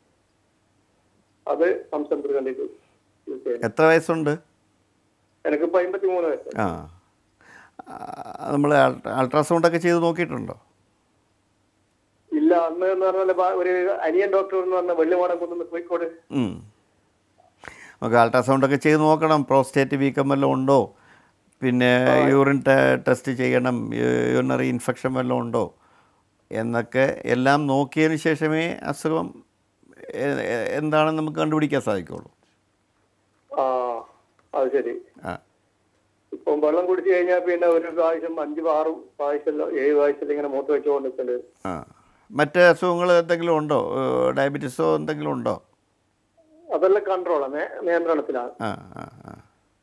അത് സംശയം കണ്ടിട്ട് യൂസ് ചെയ്യുന്നു. എത്ര വയസ്സുണ്ട് എനിക്കിപ്പോ അമ്പത്തി മൂന്ന് വയസ്സ് ആ നമ്മൾ അൾട്രാസൗണ്ടൊക്കെ ചെയ്ത് നോക്കിയിട്ടുണ്ടോ ഇല്ല അന്ന് എന്ന് പറഞ്ഞാൽ ബ- ഒരു അനിയൻ ഡോക്ടർ എന്ന് പറഞ്ഞ വെള്ളിമാടം കൊണ്ടുവന്ന് കോഴിക്കോട് ഉം. നമുക്ക് അൾട്രാസൗണ്ടൊക്കെ ചെയ്ത് നോക്കണം പ്രോസ്റ്റേറ്റ് വീക്കം വല്ലതും ഉണ്ടോ പിന്നെ യൂറിൻ ടെസ്റ്റ് ചെയ്യണം യൂറിനറി ഇൻഫെക്ഷൻ വല്ലതും ഉണ്ടോ എന്നൊക്കെ എല്ലാം നോക്കിയതിന് ശേഷമേ അസുഖം എ- എ- എന്താണെന്ന് നമുക്ക് കണ്ടുപിടിക്കാൻ സാധിക്കുള്ളൂ ആ അത് ശരി ആ ഇപ്പം വെള്ളം കുടിച്ചു കഴിഞ്ഞാൽ പിന്നെ ഒരു പ്രാവശ്യം അഞ്ച് ആറ് പ്രാവശ്യം ഏഴ് പ്രാവശ്യം ഇങ്ങനെ മൂത്ത് വെച്ചുകൊണ്ടിട്ടുണ്ട് ആ മറ്റ് അസുഖങ്ങൾ എന്തെങ്കിലും ഉണ്ടോ ഡയബറ്റീസോ എന്തെങ്കിലും ഉണ്ടോ അതെല്ലാം കൺട്രോളാണ് നിയന്ത്രണത്തിലാണ് ആ ആ ആ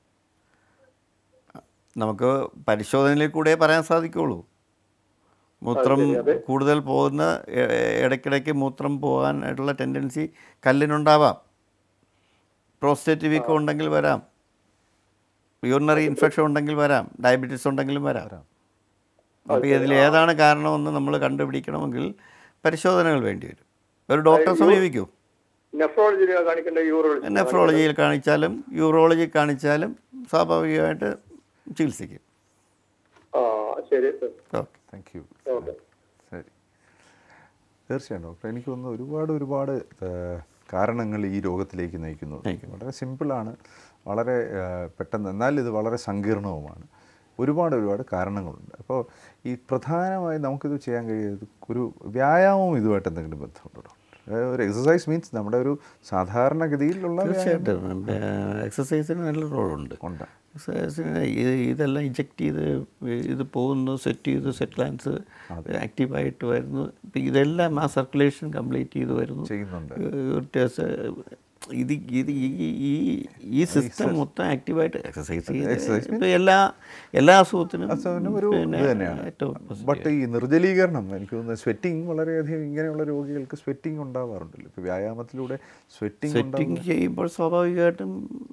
നമുക്ക് പരിശോധനയിൽ കൂടെ പറയാൻ സാധിക്കുള്ളൂ മൂത്രം കൂടുതൽ പോകുന്ന എ- ഇടയ്ക്കിടയ്ക്ക് മൂത്രം പോകാനായിട്ടുള്ള ടെൻഡൻസി കല്ലിനുണ്ടാവാം പ്രോസ്റ്റേറ്റ് വീക്കം ഉണ്ടെങ്കിൽ വരാം യൂറിനറി ഇൻഫെക്ഷൻ ഉണ്ടെങ്കിൽ വരാം ഡയബറ്റീസ് ഉണ്ടെങ്കിലും വരാം അപ്പോൾ ഇതിൽ ഏതാണ് കാരണമെന്ന് നമ്മൾ കണ്ടുപിടിക്കണമെങ്കിൽ പരിശോധനകൾ വേണ്ടി വരും ഒരു ഡോക്ടറെ സമീപിക്കൂ നെഫ്രോളജി കാണിക്കേണ്ട യൂറോളജി നെഫ്രോളജിയിൽ കാണിച്ചാലും യൂറോളജി കാണിച്ചാലും സ്വാഭാവികമായിട്ട് ചികിത്സിക്കും ആ ശരി sir okay thank you okay ശരി തീർച്ചയായും ഡോക്ടർ എനിക്ക് തോന്നുന്നു ഒരുപാട് ഒരുപാട് ഏഹ്, കാരണങ്ങൾ ഈ രോഗത്തിലേക്ക് നയിക്കുന്നു വളരെ സിമ്പിളാണ് വളരെ ഏഹ്, പെട്ടെന്ന് എന്നാൽ ഇത് വളരെ സങ്കീർണവുമാണ് ഒരുപാട് ഒരുപാട് കാരണങ്ങളുണ്ട് അപ്പോൾ ഈ പ്രധാനമായും നമുക്കിത് ചെയ്യാൻ കഴിയുന്നത് ഒരു വ്യായാമവും ഇതുമായിട്ട് എന്തെങ്കിലും ബന്ധമുണ്ടോ ഡോക്ടർ അതായത് ഒരു എക്സസൈസ് മീൻസ് നമ്മുടെ ഒരു സാധാരണഗതിയിലുള്ള വ്യായാമം തീർച്ചയായിട്ടും എക്സസൈസിന് നല്ല റോളുണ്ട് ഉണ്ട് എക്സസൈസിന് ഇത് ഇതെല്ലാം ഇജക്റ്റ് ചെയ്ത് ഇത് പോകുന്നു സെറ്റ് ചെയ്ത് സെറ്റ് ലാൻസ് ആക്റ്റീവായിട്ട് വരുന്നു ഇപ്പം ഇതെല്ലാം ആ സർക്കുലേഷൻ കംപ്ലീറ്റ് ചെയ്ത് വരുന്നു ചെയ്യുന്നുണ്ട് യൂറിറ്റേഴ്സ് ഇത് ഇത് ഈ ഈ ഈ സിസ്റ്റം മൊത്തം ആക്റ്റീവായിട്ട് എക്സസൈസ് Exercise ചെയ്ത് ഇപ്പം എല്ലാ എല്ലാ അസുഖത്തിനും അസുഖത്തിനും ഒരു ഇത് തന്നെയാണ് ഏറ്റവും positive. ബട്ട് ഈ നിർജ്ജലീകരണം എനിക്ക് തോന്നുന്നത് സ്വെറ്റിംഗ് വളരെയധികം ഇങ്ങനെയുള്ള രോഗികൾക്ക് സ്വെറ്റിംഗ് ഉണ്ടാവാറുണ്ടല്ലോ ഇപ്പോൾ വ്യായാമത്തിലൂടെ സ്വെറ്റിംഗ് സെറ്റിംഗ് ചെയ്യുമ്പോൾ സ്വാഭാവികമായിട്ടും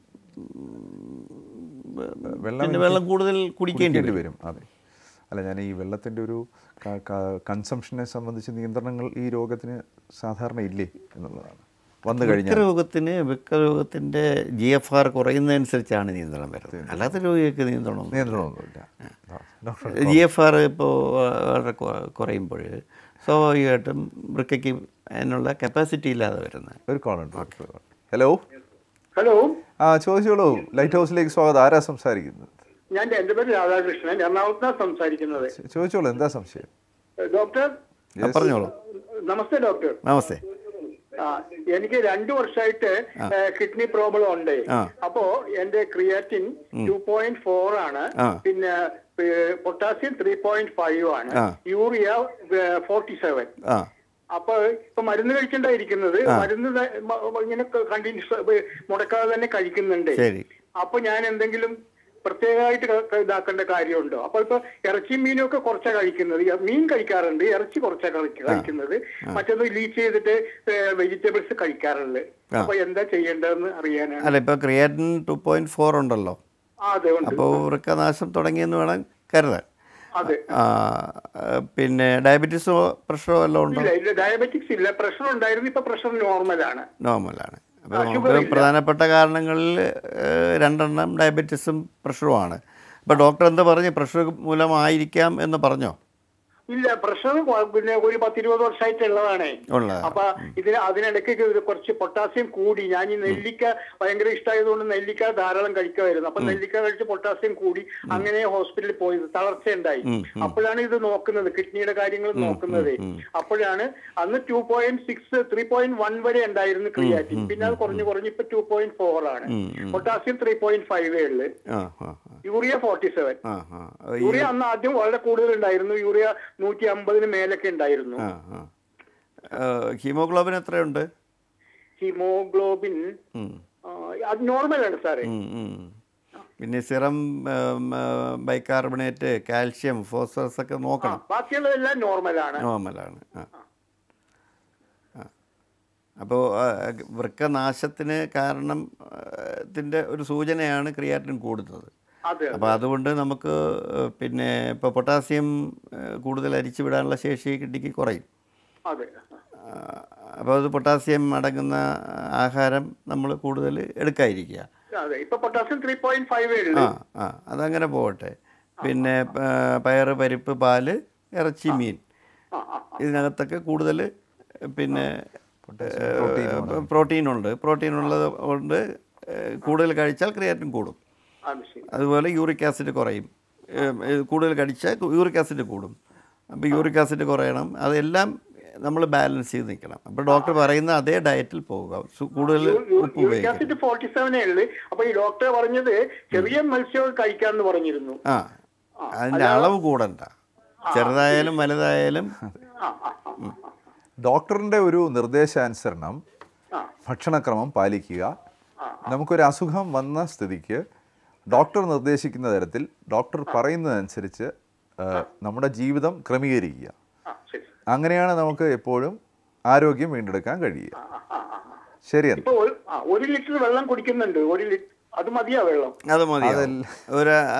വെള്ളം പിന്നെ വെള്ളം കൂടുതൽ കുടിക്കേണ്ടി വരും വരും അതെ അല്ല ഞാൻ ഈ വെള്ളത്തിൻ്റെ ഒരു കൺസംഷനെ സംബന്ധിച്ച് നിയന്ത്രണങ്ങൾ ഈ രോഗത്തിന് സാധാരണ ഇല്ലേ എന്നുള്ളതാണ് വന്നു കഴിഞ്ഞാൽ വൃക്കരോഗത്തിന് വൃക്കരോഗത്തിൻ്റെ ജി എഫ് ആർ കുറയുന്നതനുസരിച്ചാണ് നിയന്ത്രണം വരുന്നത് അല്ലാത്ത രോഗികൾക്ക് നിയന്ത്രണം നിയന്ത്രണമൊന്നുമില്ല ഡോക്ടർ ജി എഫ് ആർ ഇപ്പോൾ വളരെ കൊ- കുറയുമ്പോൾ സ്വാഭാവികമായിട്ടും വൃക്കയ്ക്ക് അതിനുള്ള കപ്പാസിറ്റി ഇല്ലാതെ വരുന്നത് ഒരു കോളുണ്ട് ഹലോ ഹലോ ആ ചോദിച്ചോളൂ ലൈറ്റ് ഹൗസിലേക്ക് സ്വാഗതം ആരാ സംസാരിക്കുന്നത് ഞാൻ എന്റെ പേര് രാധാകൃഷ്ണൻ എറണാകുളത്താണ് സംസാരിക്കുന്നത് ചോ- ചോദിച്ചോളൂ എന്താ സംശയം ഡോക്ടർ ആ, പറഞ്ഞോളൂ നമസ്തേ ഡോക്ടർ നമസ്തേ ആ, എനിക്ക് രണ്ടു വർഷമായിട്ട് കിഡ്നി പ്രോബ്ലം ഉണ്ട് ആ. അപ്പോ എന്റെ ക്രിയാറ്റിൻ ടു പോയിന്റ് ഫോർ ആണ് ആ. പിന്നെ പൊട്ടാസ്യം ത്രീ പോയിന്റ് ഫൈവ് ആണ് ആ. യൂറിയ ഫോർട്ടി സെവൻ ആ അപ്പൊ ഇപ്പൊ മരുന്ന് കഴിക്കണ്ടായിരിക്കുന്നത് മരുന്ന് ത- മ- മ- ഇങ്ങനെ കണ്ടിന്യൂസ് മുടക്കാതെ തന്നെ കഴിക്കുന്നുണ്ട് ശരി അപ്പൊ ഞാൻ എന്തെങ്കിലും പ്രത്യേകമായിട്ട് ക- ക- ഇതാക്കേണ്ട കാര്യമുണ്ടോ അപ്പൊ ഇപ്പൊ ഇറച്ചി മീനും ഒക്കെ കുറച്ചാ കഴിക്കുന്നത് ഈ മീൻ കഴിക്കാറുണ്ട് ഇറച്ചി കുറച്ചാ കഴിക്ക- കഴിക്കുന്നത് മറ്റേത് ലീച്ച് ചെയ്തിട്ട് വെജിറ്റബിൾസ് കഴിക്കാറുണ്ട് അപ്പൊ എന്താ ചെയ്യേണ്ടതെന്ന് അറിയാനാണ് അല്ല ഇപ്പോൾ ക്രിയാറ്റിൻ ടു പോയിൻറ്റ് ഫോർ ഉണ്ടല്ലോ ആ അതെ ഉണ്ട് അപ്പോൾ വൃക്കനാശം തുടങ്ങിയെന്ന് വേണം കരുതാൻ അതെ ആ, പിന്നെ ഡയബറ്റീസോ പ്രഷറോ വല്ലതും ഉണ്ടോ ഇല്ല ഇല്ല ഡയബറ്റിക്സ് ഇല്ല പ്രഷർ ഉണ്ടായിരുന്നു ഇപ്പൊ പ്രഷർ നോർമലാണ് നോർമലാണ് അപ്പോൾ ആ, നമുക്ക് sugar ഇല്ല. പ്രധാനപ്പെട്ട കാരണങ്ങളിൽ ഏഹ്, രണ്ടെണ്ണം ഡയബറ്റീസും പ്രഷറുമാണ് അപ്പോൾ ഡോക്ടർ എന്താ പറഞ്ഞു പ്രഷർ മൂലമായിരിക്കാം എന്ന് പറഞ്ഞോ ഇല്ല പ്രഷർ പിന്നെ ഒരു പത്തിരുപത് വർഷമായിട്ടുള്ളതാണേ ഉള്ളത് അപ്പൊ ഇതിന് അതിനിടയ്ക്ക് ഇത് കുറച്ച് പൊട്ടാസ്യം കൂടി ഞാൻ ഈ നെല്ലിക്ക ഭയങ്കര ഇഷ്ടമായതുകൊണ്ട് നെല്ലിക്ക ധാരാളം കഴിക്കുമായിരുന്നു അപ്പൊ നെല്ലിക്ക കഴിച്ച് പൊട്ടാസ്യം കൂടി അങ്ങനെ ഹോസ്പിറ്റലിൽ പോയത് തളർച്ച ഉണ്ടായി അപ്പോഴാണ് ഇത് നോക്കുന്നത് കിഡ്നിയുടെ കാര്യങ്ങൾ നോക്കുന്നത് അപ്പോഴാണ് അന്ന് two point six three point one വരെ ഉണ്ടായിരുന്നു ക്രിയാറ്റിൻ പിന്നെ അത് കുറഞ്ഞു കുറഞ്ഞ് ഇപ്പൊ ടു പോയിന്റ് ഫോർ ആണ് പൊട്ടാസ്യം ത്രീ പോയിന്റ് ഫൈവ് ഉള്ളു ആ ആ യൂറിയ ഫോർട്ടി സെവൻ ആ ആ ആ ഈ- യൂറിയ അന്ന് ആദ്യം വളരെ കൂടുതൽ ഉണ്ടായിരുന്നു യൂറിയ നൂറ്റി അമ്പതിന് മേലൊക്കെ ഉണ്ടായിരുന്നു ആ ആ ഹീമോഗ്ലോബിൻ എത്രയുണ്ട് ഹീമോഗ്ലോബിൻ ഉം. ആ, അത് നോർമലാണ് സാറേ ഉം, ഉം. പിന്നെ സിറം ബൈകാർബണേറ്റ് കാൽഷ്യം ഫോസ്ഫറസ് ഒക്കെ ആ, നോക്കണം ബാക്കിയുള്ളതെല്ലാം നോർമലാണ് നോർമലാണ് ആ അപ്പോൾ വൃക്കനാശത്തിന് കാരണം ആ, ത്തിന്റെ ഒരു സൂചനയാണ് ക്രിയാറ്റിൻ കൂടുന്നത് അതെ അപ്പോൾ അതുകൊണ്ട് നമുക്ക് ആ, പിന്നെ ഇപ്പോൾ പൊട്ടാസ്യം ആ, കൂടുതൽ അരിച്ചു വിടാനുള്ള ശേഷി കിഡ്നിക്ക് കുറയും അതെ അപ്പോൾ അത് പൊട്ടാസ്യം അടങ്ങുന്ന ആഹാരം നമ്മൾ കൂടുതൽ എടുക്കാതിരിക്കുക അതെ ഇപ്പൊ പൊട്ടാസ്യം ത്രീ പോയിന്റ് ഫൈവ് ഉള്ളു ആ ആ അതങ്ങനെ പോകട്ടെ പിന്നെ ആ, പയറ് പരിപ്പ് പാല് ഇറച്ചി മീൻ ആ, ആ, ഇതിനകത്തൊക്കെ കൂടുതൽ പിന്നെ പ്രോട്ടീൻ ഉണ്ട് പ്രോട്ടീൻ ഉള്ളത് കൊണ്ട് ഏഹ്, കൂടുതൽ കഴിച്ചാൽ ക്രിയാറ്റിൻ കൂടും അത് ശരി അതുപോലെ യൂറിക് ആസിഡ് കുറയും ഏഹ്, ഏഹ്, കൂടുതൽ കഴിച്ചാൽ യൂറിക് ആസിഡ് കൂടും അപ്പോൾ യൂറിക് ആസിഡ് കുറയണം അതെല്ലാം നമ്മൾ ബാലൻസ് ചെയ്ത് നിൽക്കണം അപ്പോൾ ഡോക്ടർ പറയുന്ന അതേ ഡയറ്റിൽ പോവുക സു- കൂടുതൽ ഉപ്പ് യൂറിക് ഉപയോഗിക്കണം ആസിഡ് ഫോർട്ടി സെവനേ ഉള്ളു അപ്പൊ ഈ ഡോക്ടർ പറഞ്ഞത് ചെറിയ മത്സ്യം കഴിക്കാന്ന് പറഞ്ഞിരുന്നു ആ അതിൻ്റെ അളവ് കൂടണ്ട ചെറുതായാലും വലുതായാലും ആ ആ ആ, ആ. ഡോക്ടറിൻ്റെ ഒരു നിർദ്ദേശാനുസരണം ആ. ഭക്ഷണക്രമം പാലിക്കുക നമുക്കൊരു അസുഖം വന്ന സ്ഥിതിക്ക് ഡോക്ടർ നിർദ്ദേശിക്കുന്ന തരത്തിൽ ഡോക്ടർ പറയുന്നതനുസരിച്ച് ആ, നമ്മുടെ ജീവിതം ക്രമീകരിക്കുക ആ ശരി അങ്ങനെയാണ് നമുക്ക് എപ്പോഴും ആരോഗ്യം വീണ്ടെടുക്കാൻ കഴിയുക ശരിയാണ് ഇപ്പൊ ഒരു ആ, ഒരു ലിറ്റർ വെള്ളം കുടിക്കുന്നുണ്ട് ഒരു ലിറ്റർ അത് മതിയാ വെള്ളം അത് മതി ഒരു ആ,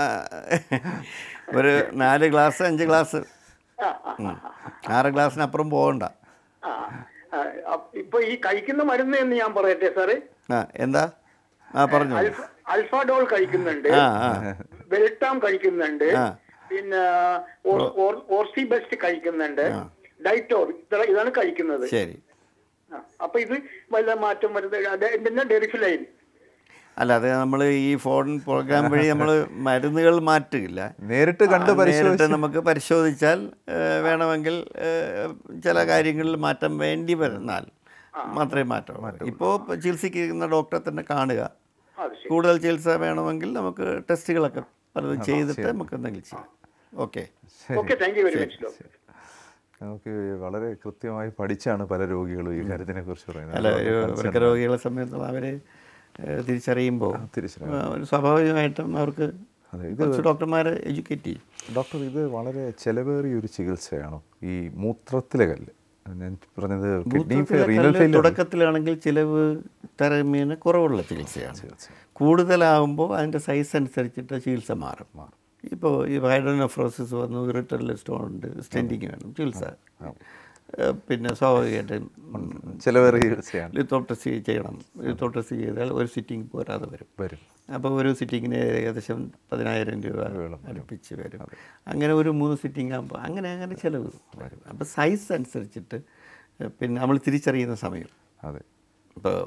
ഒരു നാല് ഗ്ലാസ് അഞ്ച് ഗ്ലാസ് ആ, ആ, ഉം. ആറ് ഗ്ലാസ്സിനപ്പുറം പോകണ്ട ആ, ആ, അപ്പ- ഇപ്പൊ ഈ കഴിക്കുന്ന മരുന്ന് എന്ന് ഞാൻ പറയട്ടെ സാറേ ആ എന്താ ആ പറഞ്ഞു അൽഫ- അൽഫാഡോൾ കഴിക്കുന്നുണ്ട് ആ ആ വെൽട്ടാം കഴിക്കുന്നുണ്ട് ആ. പിന്നെ ഓർ- ഓർ- ഓർസി ബെസ്റ്റ് കഴിക്കുന്നുണ്ട് ഡൈറ്റോർ ഇത്ര- ഇതാണ് കഴിക്കുന്നത് ശരി ആ, അപ്പൊ ഇത് വല്ല മാറ്റം വരുന്നത് അത് പിന്നെ ഡെറിഫിലൈൻ അല്ല അത് നമ്മൾ ഈ ഫോൺ പ്രോഗ്രാം വഴി നമ്മൾ മരുന്നുകൾ മാറ്റുകയില്ല നേരിട്ട് കണ്ട് ആ, പരിശോധിച്ച് നേരിട്ട് നമുക്ക് പരിശോധിച്ചാൽ ഏ, വേണമെങ്കിൽ ഏ, ചില കാര്യങ്ങളിൽ മാറ്റം വേണ്ടി വരുന്നാൽ മാത്രമേ മാറ്റം ഇപ്പോൾ ചികിത്സിക്കുന്ന ഡോക്ടറെ തന്നെ കാണുക അത് ശരി കൂടുതൽ ചികിത്സ വേണമെങ്കിൽ നമുക്ക് ടെസ്റ്റുകളൊക്കെ പലതും ചെയ്തിട്ട് നമുക്ക് എന്തെങ്കിലും ചെയ്യാം okay okay thank you very much doctor നമുക്ക് വളരെ കൃത്യമായി പഠിച്ചാണ് പല രോഗികളും ഈ കാര്യത്തിനെ കുറിച്ച് അല്ല ഒരു പറയുന്നത് വൃക്കരോഗികളെ സംബന്ധിച്ചുള്ള അവരെ ഏഹ്, തിരിച്ചറിയുമ്പോൾ തിരിച്ചറിയും. ആ, ഒരു സ്വാഭാവികമായിട്ടും അവർക്ക് അതെ, ഇത് കുറച്ച് ഡോക്ടർമാരെ എഡ്യൂക്കേറ്റ് ചെയ്യും ഡോക്ടർ ഇത് വളരെ ചെലവേറിയ ഒരു ചികിത്സയാണോ ഈ മൂത്രത്തിലെ കല്ല് ഞാൻ പറഞ്ഞത് കിഡ്നി മൂത്രത്തിലെ റീനൽ കല്ല് ഫെയിലിയർ തുടക്കത്തിലാണെങ്കിൽ ചിലവ് തരമീന് കുറവുള്ള ചികിത്സയാണ് കൂടുതലാകുമ്പോൾ അതിൻ്റെ സൈസ് അനുസരിച്ചിട്ട് ചികിത്സ മാറും ഇപ്പോൾ ഈ ഹൈഡ്രോനെഫ്രോസിസ് വന്നു ഇറിറ്ററിൽ സ്റ്റോൺ ഉണ്ട് സ്റ്റെൻറ്റിങ് വേണം ചികിത്സ ഏഹ്, പിന്നെ സ്വാഭാവികമായിട്ടും ചെലവേറിയ ചികിത്സയാണ് ലിത്തോട്രസി ചെയ്യണം ലിത്തോട്രസി ചെയ്താൽ ഒരു സിറ്റിംഗ് പോരാതെ വരും വരും അപ്പോൾ ഒരു സിറ്റിങ്ങിന് ഏകദേശം പതിനായിരം രൂപ അടുപ്പിച്ച് വരും അങ്ങനെ ഒരു മൂന്ന് സിറ്റിംഗ് ആകുമ്പോൾ അങ്ങനെ അങ്ങനെ ചിലവ് വരും അപ്പോൾ സൈസ് അനുസരിച്ചിട്ട് ഏഹ്, പിന്നെ നമ്മൾ തിരിച്ചറിയുന്ന സമയം അതെ ഇപ്പോൾ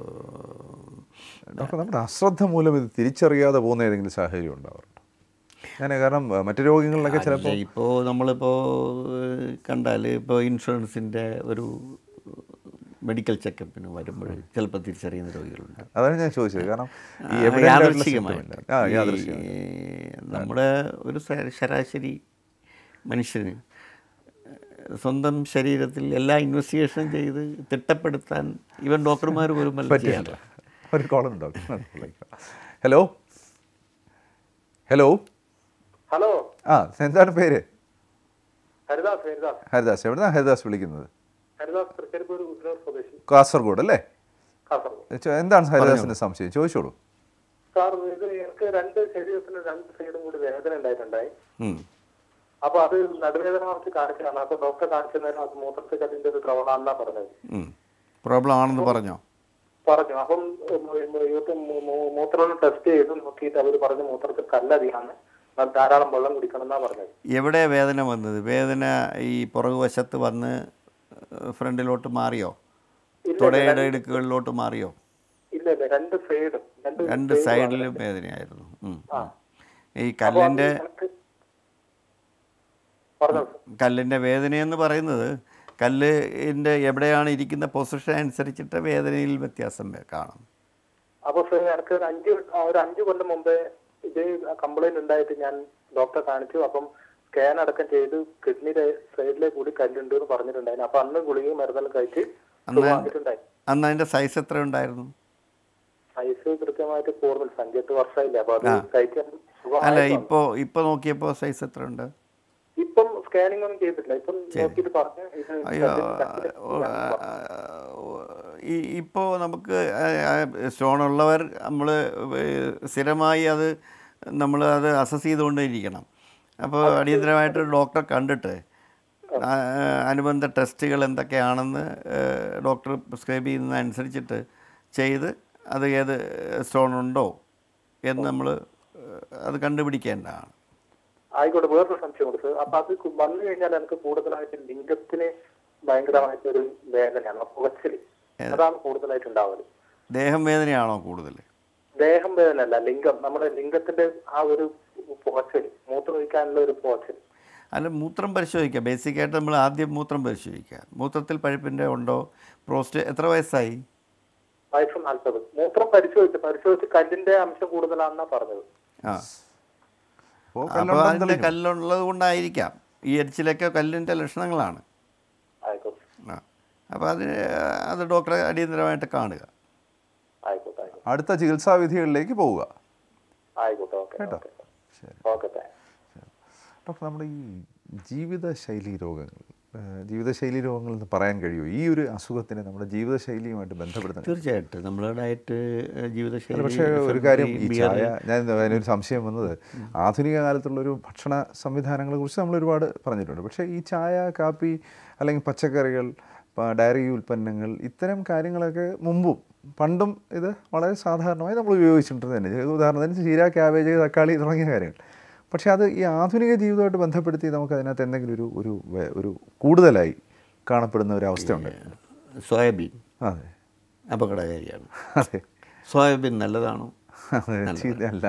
ഡോക്ടർ നമ്മുടെ അശ്രദ്ധ മൂലം ഇത് തിരിച്ചറിയാതെ പോകുന്ന ഏതെങ്കിലും സാഹചര്യം ഉണ്ടാവാറുണ്ടോ ഞാൻ കാരണം അഹ്, മറ്റു രോഗങ്ങളിലൊക്കെ ചിലപ്പോൾ ഇപ്പോൾ നമ്മളിപ്പോൾ കണ്ടാൽ ഇപ്പോൾ ഇൻഷുറൻസിൻ്റെ ഒരു മെഡിക്കൽ ചെക്കപ്പിന് വരുമ്പോൾ ചിലപ്പോൾ തിരിച്ചറിയുന്ന രോഗികളുണ്ട് അതാണ് ഞാൻ ചോദിച്ചത് കാരണം ഈ ആ, evident ആയിട്ടുള്ള യാദൃച്ഛികമായിട്ട്. symptom ഇല്ല. ആ യാദൃശ്ചികം ഈ നമ്മുടെ ഒരു ശ- ശരാശരി മനുഷ്യന് സ്വന്തം ശരീരത്തിൽ എല്ലാ ഇൻവെസ്റ്റിഗേഷനും ചെയ്ത് തിട്ടപ്പെടുത്താൻ ഇവൻ ഡോക്ടർമാർ പോലും വല്ലതും ചെയ്യാറില്ല ഒരു കോളുണ്ട് ഡോക്ടർ ഹലോ ഹലോ ഹലോ ആ എന്താണ് പേര് ഹരിദാസ് ഹരിദാസ് ഹരിദാസ് എവിടുന്നാണ് ഹരിദാസ് വിളിക്കുന്നത് ഹരിദാസ് തൃക്കരിപ്പൂർ ഉത്തരൂർ സ്വദേശി കാസർഗോഡ് അല്ലേ കാസർഗോഡ് ചോ- എന്താണ് ഹരിദാസിന്റെ സംശയം ചോദിച്ചോളൂ സാർ ഇത് എനിക്ക് രണ്ട് ശരീരത്തിന് രണ്ട് സൈഡും കൂടി വേദന ഉണ്ടായിട്ടുണ്ടായി ഉം. അപ്പൊ അത് നടുവേദന കുറച്ച് കാണിച്ചതാണ് അപ്പൊ ഡോക്ടറെ കാണിച്ച നേരം അത് മൂത്രത്തിൽ കല്ലിന്റെ ഒരു പ്രവണാന്നാ പറഞ്ഞത് പ്രോബ്ലം ആണെന്ന് പറഞ്ഞോ പറഞ്ഞു അപ്പം ഉം, ഉം, ഇവർക്ക് മൂ- മൂ- മൂത്രം ടെസ്റ്റ് ചെയ്ത് നോക്കിയിട്ട് അവർ പറഞ്ഞു മൂത്രത്തിൽ കല്ലധികമാണ് അത് ധാരാളം വെള്ളം കുടിക്കണം എന്നാ പറഞ്ഞത് എവിടെ വേദന വന്നത് വേദന ഈ പുറകു വശത്ത് വന്ന് ഫ്രണ്ടിലോട്ട് മാറിയോ തുടയുടെ ഇടുക്കുകളിലോട്ട് മാറിയോ ഇല്ല ഇല്ല രണ്ട് സൈഡും രണ്ട് രണ്ട് സൈഡിലും വേദനയായിരുന്നു ഉം, ഉം. ഈ കല്ലിൻ്റെ പറഞ്ഞു കല്ലിൻ്റെ വേദനയെന്ന് പറയുന്നത് കല്ലിൻ്റെ എവിടെയാണ് ഇരിക്കുന്ന പൊസിഷൻ അനുസരിച്ചിട്ട് വേദനയിൽ വ്യത്യാസം വേ- കാണും അപ്പൊ സാർ എനിക്ക് ഒരു അഞ്ച് ആ, ഒരു അഞ്ച് കൊല്ലം മുമ്പേ ഇതേ കംപ്ലൈന്റ് ഉണ്ടായിട്ട് ഞാൻ ഡോക്ടറെ കാണിച്ചു അപ്പം സ്കാൻ അടക്കം ചെയ്ത് കിഡ്നിയുടെ സൈഡിലെ കൂടി കല്ലുണ്ട് എന്ന് പറഞ്ഞിട്ടുണ്ടായിരുന്നു അപ്പൊ അന്ന് ഗുളികയും മരുന്നെല്ലാം കഴിച്ച് സുഖമായിട്ടുണ്ടായി അന്ന് അതിൻ്റെ സൈസ് എത്ര ഉണ്ടായിരുന്നു സൈസ് കൃത്യമായിട്ട് കൂടുതൽ അഞ്ചെട്ട് വർഷമായില്ല അപ്പൊ അത് ആ. കഴിക്കാൻ അല്ല സുഖമായി ഇപ്പോൾ ഇപ്പോൾ നോക്കിയപ്പോൾ സൈസ് എത്ര ഉണ്ട് ഇപ്പം സ്കാനിംഗ് ഒന്നും ചെയ്തിട്ടില്ല ഇപ്പം നോക്കിയിട്ട് പറഞ്ഞു ഇത് അയ്യോ കല്ലിന് ഈ ഇപ്പോൾ നമുക്ക് സ്റ്റോൺ ഉള്ളവർ നമ്മൾ സ്ഥിരമായി അത് നമ്മൾ അത് അസസ് ചെയ്തുകൊണ്ടേയിരിക്കണം അപ്പോൾ അടിയന്തരമായിട്ട് ഡോക്ടറെ കണ്ടിട്ട് ആ, അനുബന്ധ ടെസ്റ്റുകൾ എന്തൊക്കെയാണെന്ന് ഡോക്ടർ പ്രിസ്ക്രൈബ് ചെയ്യുന്നതനുസരിച്ചിട്ട് ചെയ്ത് അത് ഏത് സ്റ്റോൺ ഉണ്ടോ എന്ന് നമ്മൾ അത് കണ്ടുപിടിക്കേണ്ടതാണ് ആയിക്കോട്ടെ വേറൊരു സംശയം ഉണ്ട് സാർ അപ്പൊ അത് കു- വന്നു കഴിഞ്ഞാൽ എനിക്ക് കൂടുതലായിട്ട് ലിംഗത്തിന് ഭയങ്കരമായിട്ടൊരു വേദനയാണ് പുകച്ചില് അതാണ് കൂടുതലായിട്ട് ഉണ്ടാവല് ദേഹം വേദനയാണോ കൂടുതൽ ദേഹം വേദനയല്ല ലിംഗം നമ്മുടെ ലിംഗത്തിന്റെ ആ ഒരു പുകച്ചിൽ മൂത്രമൊഴിക്കാനുള്ള ഒരു പുകച്ചിൽ അല്ല മൂത്രം പരിശോധിക്കുക ബേസിക്കായിട്ട് നമ്മൾ ആദ്യം മൂത്രം പരിശോധിക്കുക മൂത്രത്തിൽ പഴുപ്പിൻ്റെ ഉണ്ടോ പ്രോസ്റ്റ് എത്ര വയസ്സായി വയസ്സ് നാൽപ്പത് മൂത്രം പരിശോധിച്ച് പരിശോധിച്ച് കല്ലിന്റെ അംശം കൂടുതലാണെന്നാ പറഞ്ഞത് ആ അപ്പോൾ അപ്പോൾ കല്ലുണ്ടെന്ന് അതിൻ്റെ തെളിഞ്ഞു. കല്ലുള്ളത് കൊണ്ടായിരിക്കാം ഈ എരിച്ചിലൊക്കെ കല്ലിൻ്റെ ലക്ഷണങ്ങളാണ് ആയിക്കോട്ടെ ആ അപ്പോൾ അതിന് അത് ഡോക്ടറെ അടിയന്തരമായിട്ട് കാണുക ആയിക്കോട്ടെ ആയിക്കോട്ടെ അടുത്ത ചികിത്സാ വിധികളിലേക്ക് പോവുക ആയിക്കോട്ടെ ഓക്കെ കേട്ടോ. ഓക്കെ ശരി ഓക്കെ താങ്ക്സ് ഡോക്ടർ നമ്മുടെ ഈ ജീവിതശൈലി രോഗങ്ങൾ ആ, ജീവിതശൈലി രോഗങ്ങൾ എന്ന് പറയാൻ കഴിയുമോ ഈ ഒരു അസുഖത്തിനെ നമ്മുടെ ജീവിതശൈലിയുമായിട്ട് ബന്ധപ്പെടുത്താൻ തീർച്ചയായിട്ടും നമ്മുടെ ഡയറ്റ് ജീവിതശൈലി പക്ഷേ ഒരു കാര്യം ഈ ചായ ഞാൻ അതിനൊരു സംശയം വന്നത് ആധുനിക കാലത്തുള്ള ഒരു ഭക്ഷണ സംവിധാനങ്ങളെ കുറിച്ച് നമ്മൾ ഒരുപാട് പറഞ്ഞിട്ടുണ്ട് പക്ഷേ ഈ ചായ കാപ്പി അല്ലെങ്കിൽ പച്ചക്കറികൾ പ- ഡയറി ഉൽപ്പന്നങ്ങൾ ഇത്തരം കാര്യങ്ങളൊക്കെ മുമ്പും പണ്ടും ഇത് വളരെ സാധാരണമായി നമ്മൾ ഉപയോഗിച്ചിട്ടുണ്ട് തന്നെ ഉദാഹരണത്തിന് ചീര ക്യാബേജ് തക്കാളി തുടങ്ങിയ കാര്യങ്ങൾ പക്ഷേ അത് ഈ ആധുനിക ജീവിതമായിട്ട് ബന്ധപ്പെടുത്തി നമുക്ക് അതിനകത്ത് എന്തെങ്കിലും ഒരു ഒരു വേ- ഒരു കൂടുതലായി കാണപ്പെടുന്ന ഒരു അവസ്ഥയുണ്ട് സോയാബീൻ അതെ അപകടകാരിയാണ് അതെ സോയാബീൻ നല്ലതാണോ അതെ ചീരയല്ല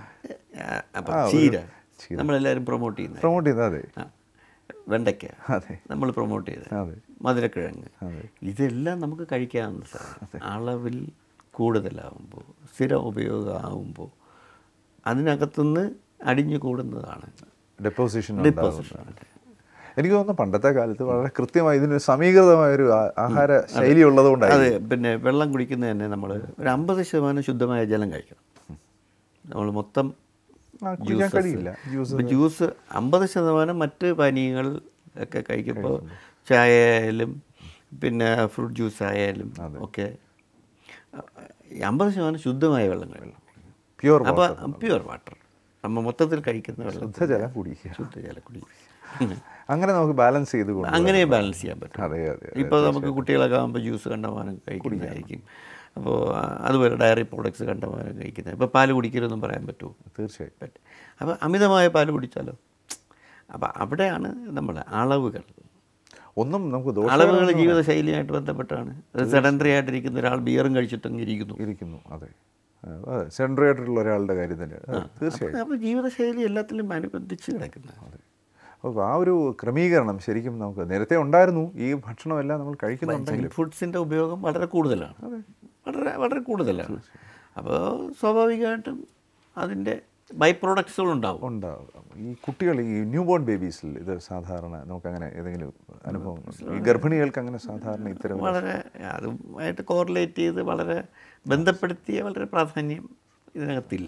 അപ്പം ആ, ഒരു ചീര ചീര. നമ്മളെല്ലാവരും പ്രൊമോട്ട് ചെയ്യുന്നത് പ്രൊമോട്ട് ചെയ്താൽ അതെ ആ. വെണ്ടയ്ക്ക അതെ നമ്മൾ പ്രൊമോട്ട് ചെയ്ത് അതെ മധുരക്കിഴങ്ങ് അതെ. ഇതെല്ലാം നമുക്ക് കഴിക്കാവുന്ന സാധനം അളവിൽ കൂടുതലാവുമ്പോൾ സ്ഥിരം ഉപയോഗമാകുമ്പോൾ അതിനകത്തുനിന്ന് അടിഞ്ഞു കൂടുന്നതാണ് ഡെപ്പോസിഷൻ Deposition. എനിക്ക് തോന്നുന്നു പണ്ടത്തെ കാലത്ത് വളരെ കൃത്യമായി ഇതിന് സമീകൃതമായ ഒരു ആ- ആഹാര ശൈലി അതെ ഉള്ളതുകൊണ്ടാണ് പിന്നെ വെള്ളം കുടിക്കുന്നത് തന്നെ നമ്മൾ ഒരു അമ്പത് ശതമാനം ശുദ്ധമായ ജലം കഴിക്കണം നമ്മൾ മൊത്തം കുടിക്കാൻ juices. കഴിയില്ല ജ്യൂസ് ഇപ്പം ജ്യൂസ് അമ്പത് ശതമാനം മറ്റ് പാനീയങ്ങൾ ഒക്കെ കഴിക്കുമ്പോൾ ചായ ആയാലും പിന്നെ ഫ്രൂട്ട് ജ്യൂസ് ആയാലും ഒക്കെ അമ്പത് ശതമാനം ശുദ്ധമായ വെള്ളം കഴിക്കണം പ്യുവർ അപ്പോൾ പ്യുവർ വാട്ടർ നമ്മൾ മൊത്തത്തിൽ കഴിക്കുന്ന വെള്ളം ശുദ്ധജലം കുടിക്കുക ശുദ്ധജലം കുടിക്കുക അങ്ങനെ നമുക്ക് ബാലൻസ് ചെയ്ത് കൊണ്ടുപോകാം. അങ്ങനെ ബാലൻസ് ചെയ്യാൻ പറ്റും അതെ അതെ അതെ. ഇപ്പോൾ നമുക്ക് കുട്ടികളൊക്കെ ആകുമ്പോൾ ജ്യൂസ് കണ്ടമാനം കഴിക്കുന്നതായിരിക്കും അപ്പോൾ അതുപോലെ ഡയറി പ്രോഡക്ട്സ് കണ്ടമാനം കഴിക്കുന്നത് ഇപ്പോൾ പാല് കുടിക്കരുതെന്നും പറയാൻ പറ്റുമോ തീർച്ചയായും പറ്റും അപ്പോൾ അമിതമായ പാല് കുടിച്ചാലോ അപ്പോൾ അവിടെയാണ് നമ്മൾ അളവുകൾ ഒന്നും നമുക്ക് അളവുകൾ ദോഷകരമൊന്നും ജീവിതശൈലിയായിട്ട് ബന്ധപ്പെട്ടാണ് സെഡൻഡറി ആയിട്ടിരിക്കുന്ന ഒരാൾ ബിയറും കഴിച്ചിട്ടങ്ങ് ഇരിക്കുന്നു ഇരിക്കുന്നു അതെ ആ, അതെ സെൻട്രി ആയിട്ടുള്ള ഒരാളുടെ കാര്യം തന്നെ അതെ, തീർച്ചയായും അപ്പോൾ ജീവിതശൈലി എല്ലാത്തിലും അനുബന്ധിച്ച് കിടക്കുന്നത് അപ്പോൾ ആ ഒരു ക്രമീകരണം ശരിക്കും നമുക്ക് നേരത്തെ ഉണ്ടായിരുന്നു ഈ ഭക്ഷണമെല്ലാം നമ്മൾ കഴിക്കുന്നുണ്ടെങ്കിലും ജങ്ക് ഫുഡ്സിൻ്റെ ഉപയോഗം വളരെ കൂടുതലാണ് വളരെ വളരെ കൂടുതലാണ് അപ്പോൾ സ്വാഭാവികമായിട്ടും അതിൻ്റെ ബൈ പ്രോഡക്ട്സുകൾ ഉണ്ടാവും ഉണ്ടാവും ഈ കുട്ടികൾ ഈ ന്യൂ ബോൺ ബേബീസിൽ ഇത് സാധാരണ നമുക്കങ്ങനെ ഏതെങ്കിലും അനുഭവം ഈ ഗർഭിണികൾക്ക് അങ്ങനെ സാധാരണ ഇത്തരം വളരെ അതുമായിട്ട് കോറിലേറ്റ് ചെയ്ത് വളരെ ബന്ധപ്പെടുത്തിയ വളരെ പ്രാധാന്യം ഇതിനകത്തില്ല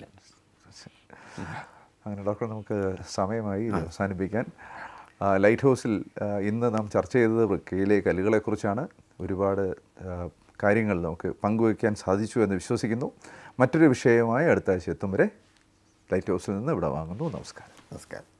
അങ്ങനെ ഡോക്ടർ നമുക്ക് സമയമായി ഇത് അവസാനിപ്പിക്കാൻ ആ, ലൈറ്റ് ഹൗസിൽ ആ, ഇന്ന് നാം ചർച്ച ചെയ്തത് വൃക്കയിലെ കല്ലുകളെക്കുറിച്ചാണ് ഒരുപാട് ആ, കാര്യങ്ങൾ നമുക്ക് പങ്കുവയ്ക്കാൻ സാധിച്ചു എന്ന് വിശ്വസിക്കുന്നു മറ്റൊരു വിഷയവുമായി അടുത്ത ആഴ്ച എത്തും വരെ ലൈറ്റ് ഹൗസിൽ നിന്ന് ഇവിടെ വാങ്ങുന്നു നമസ്കാരം നമസ്കാരം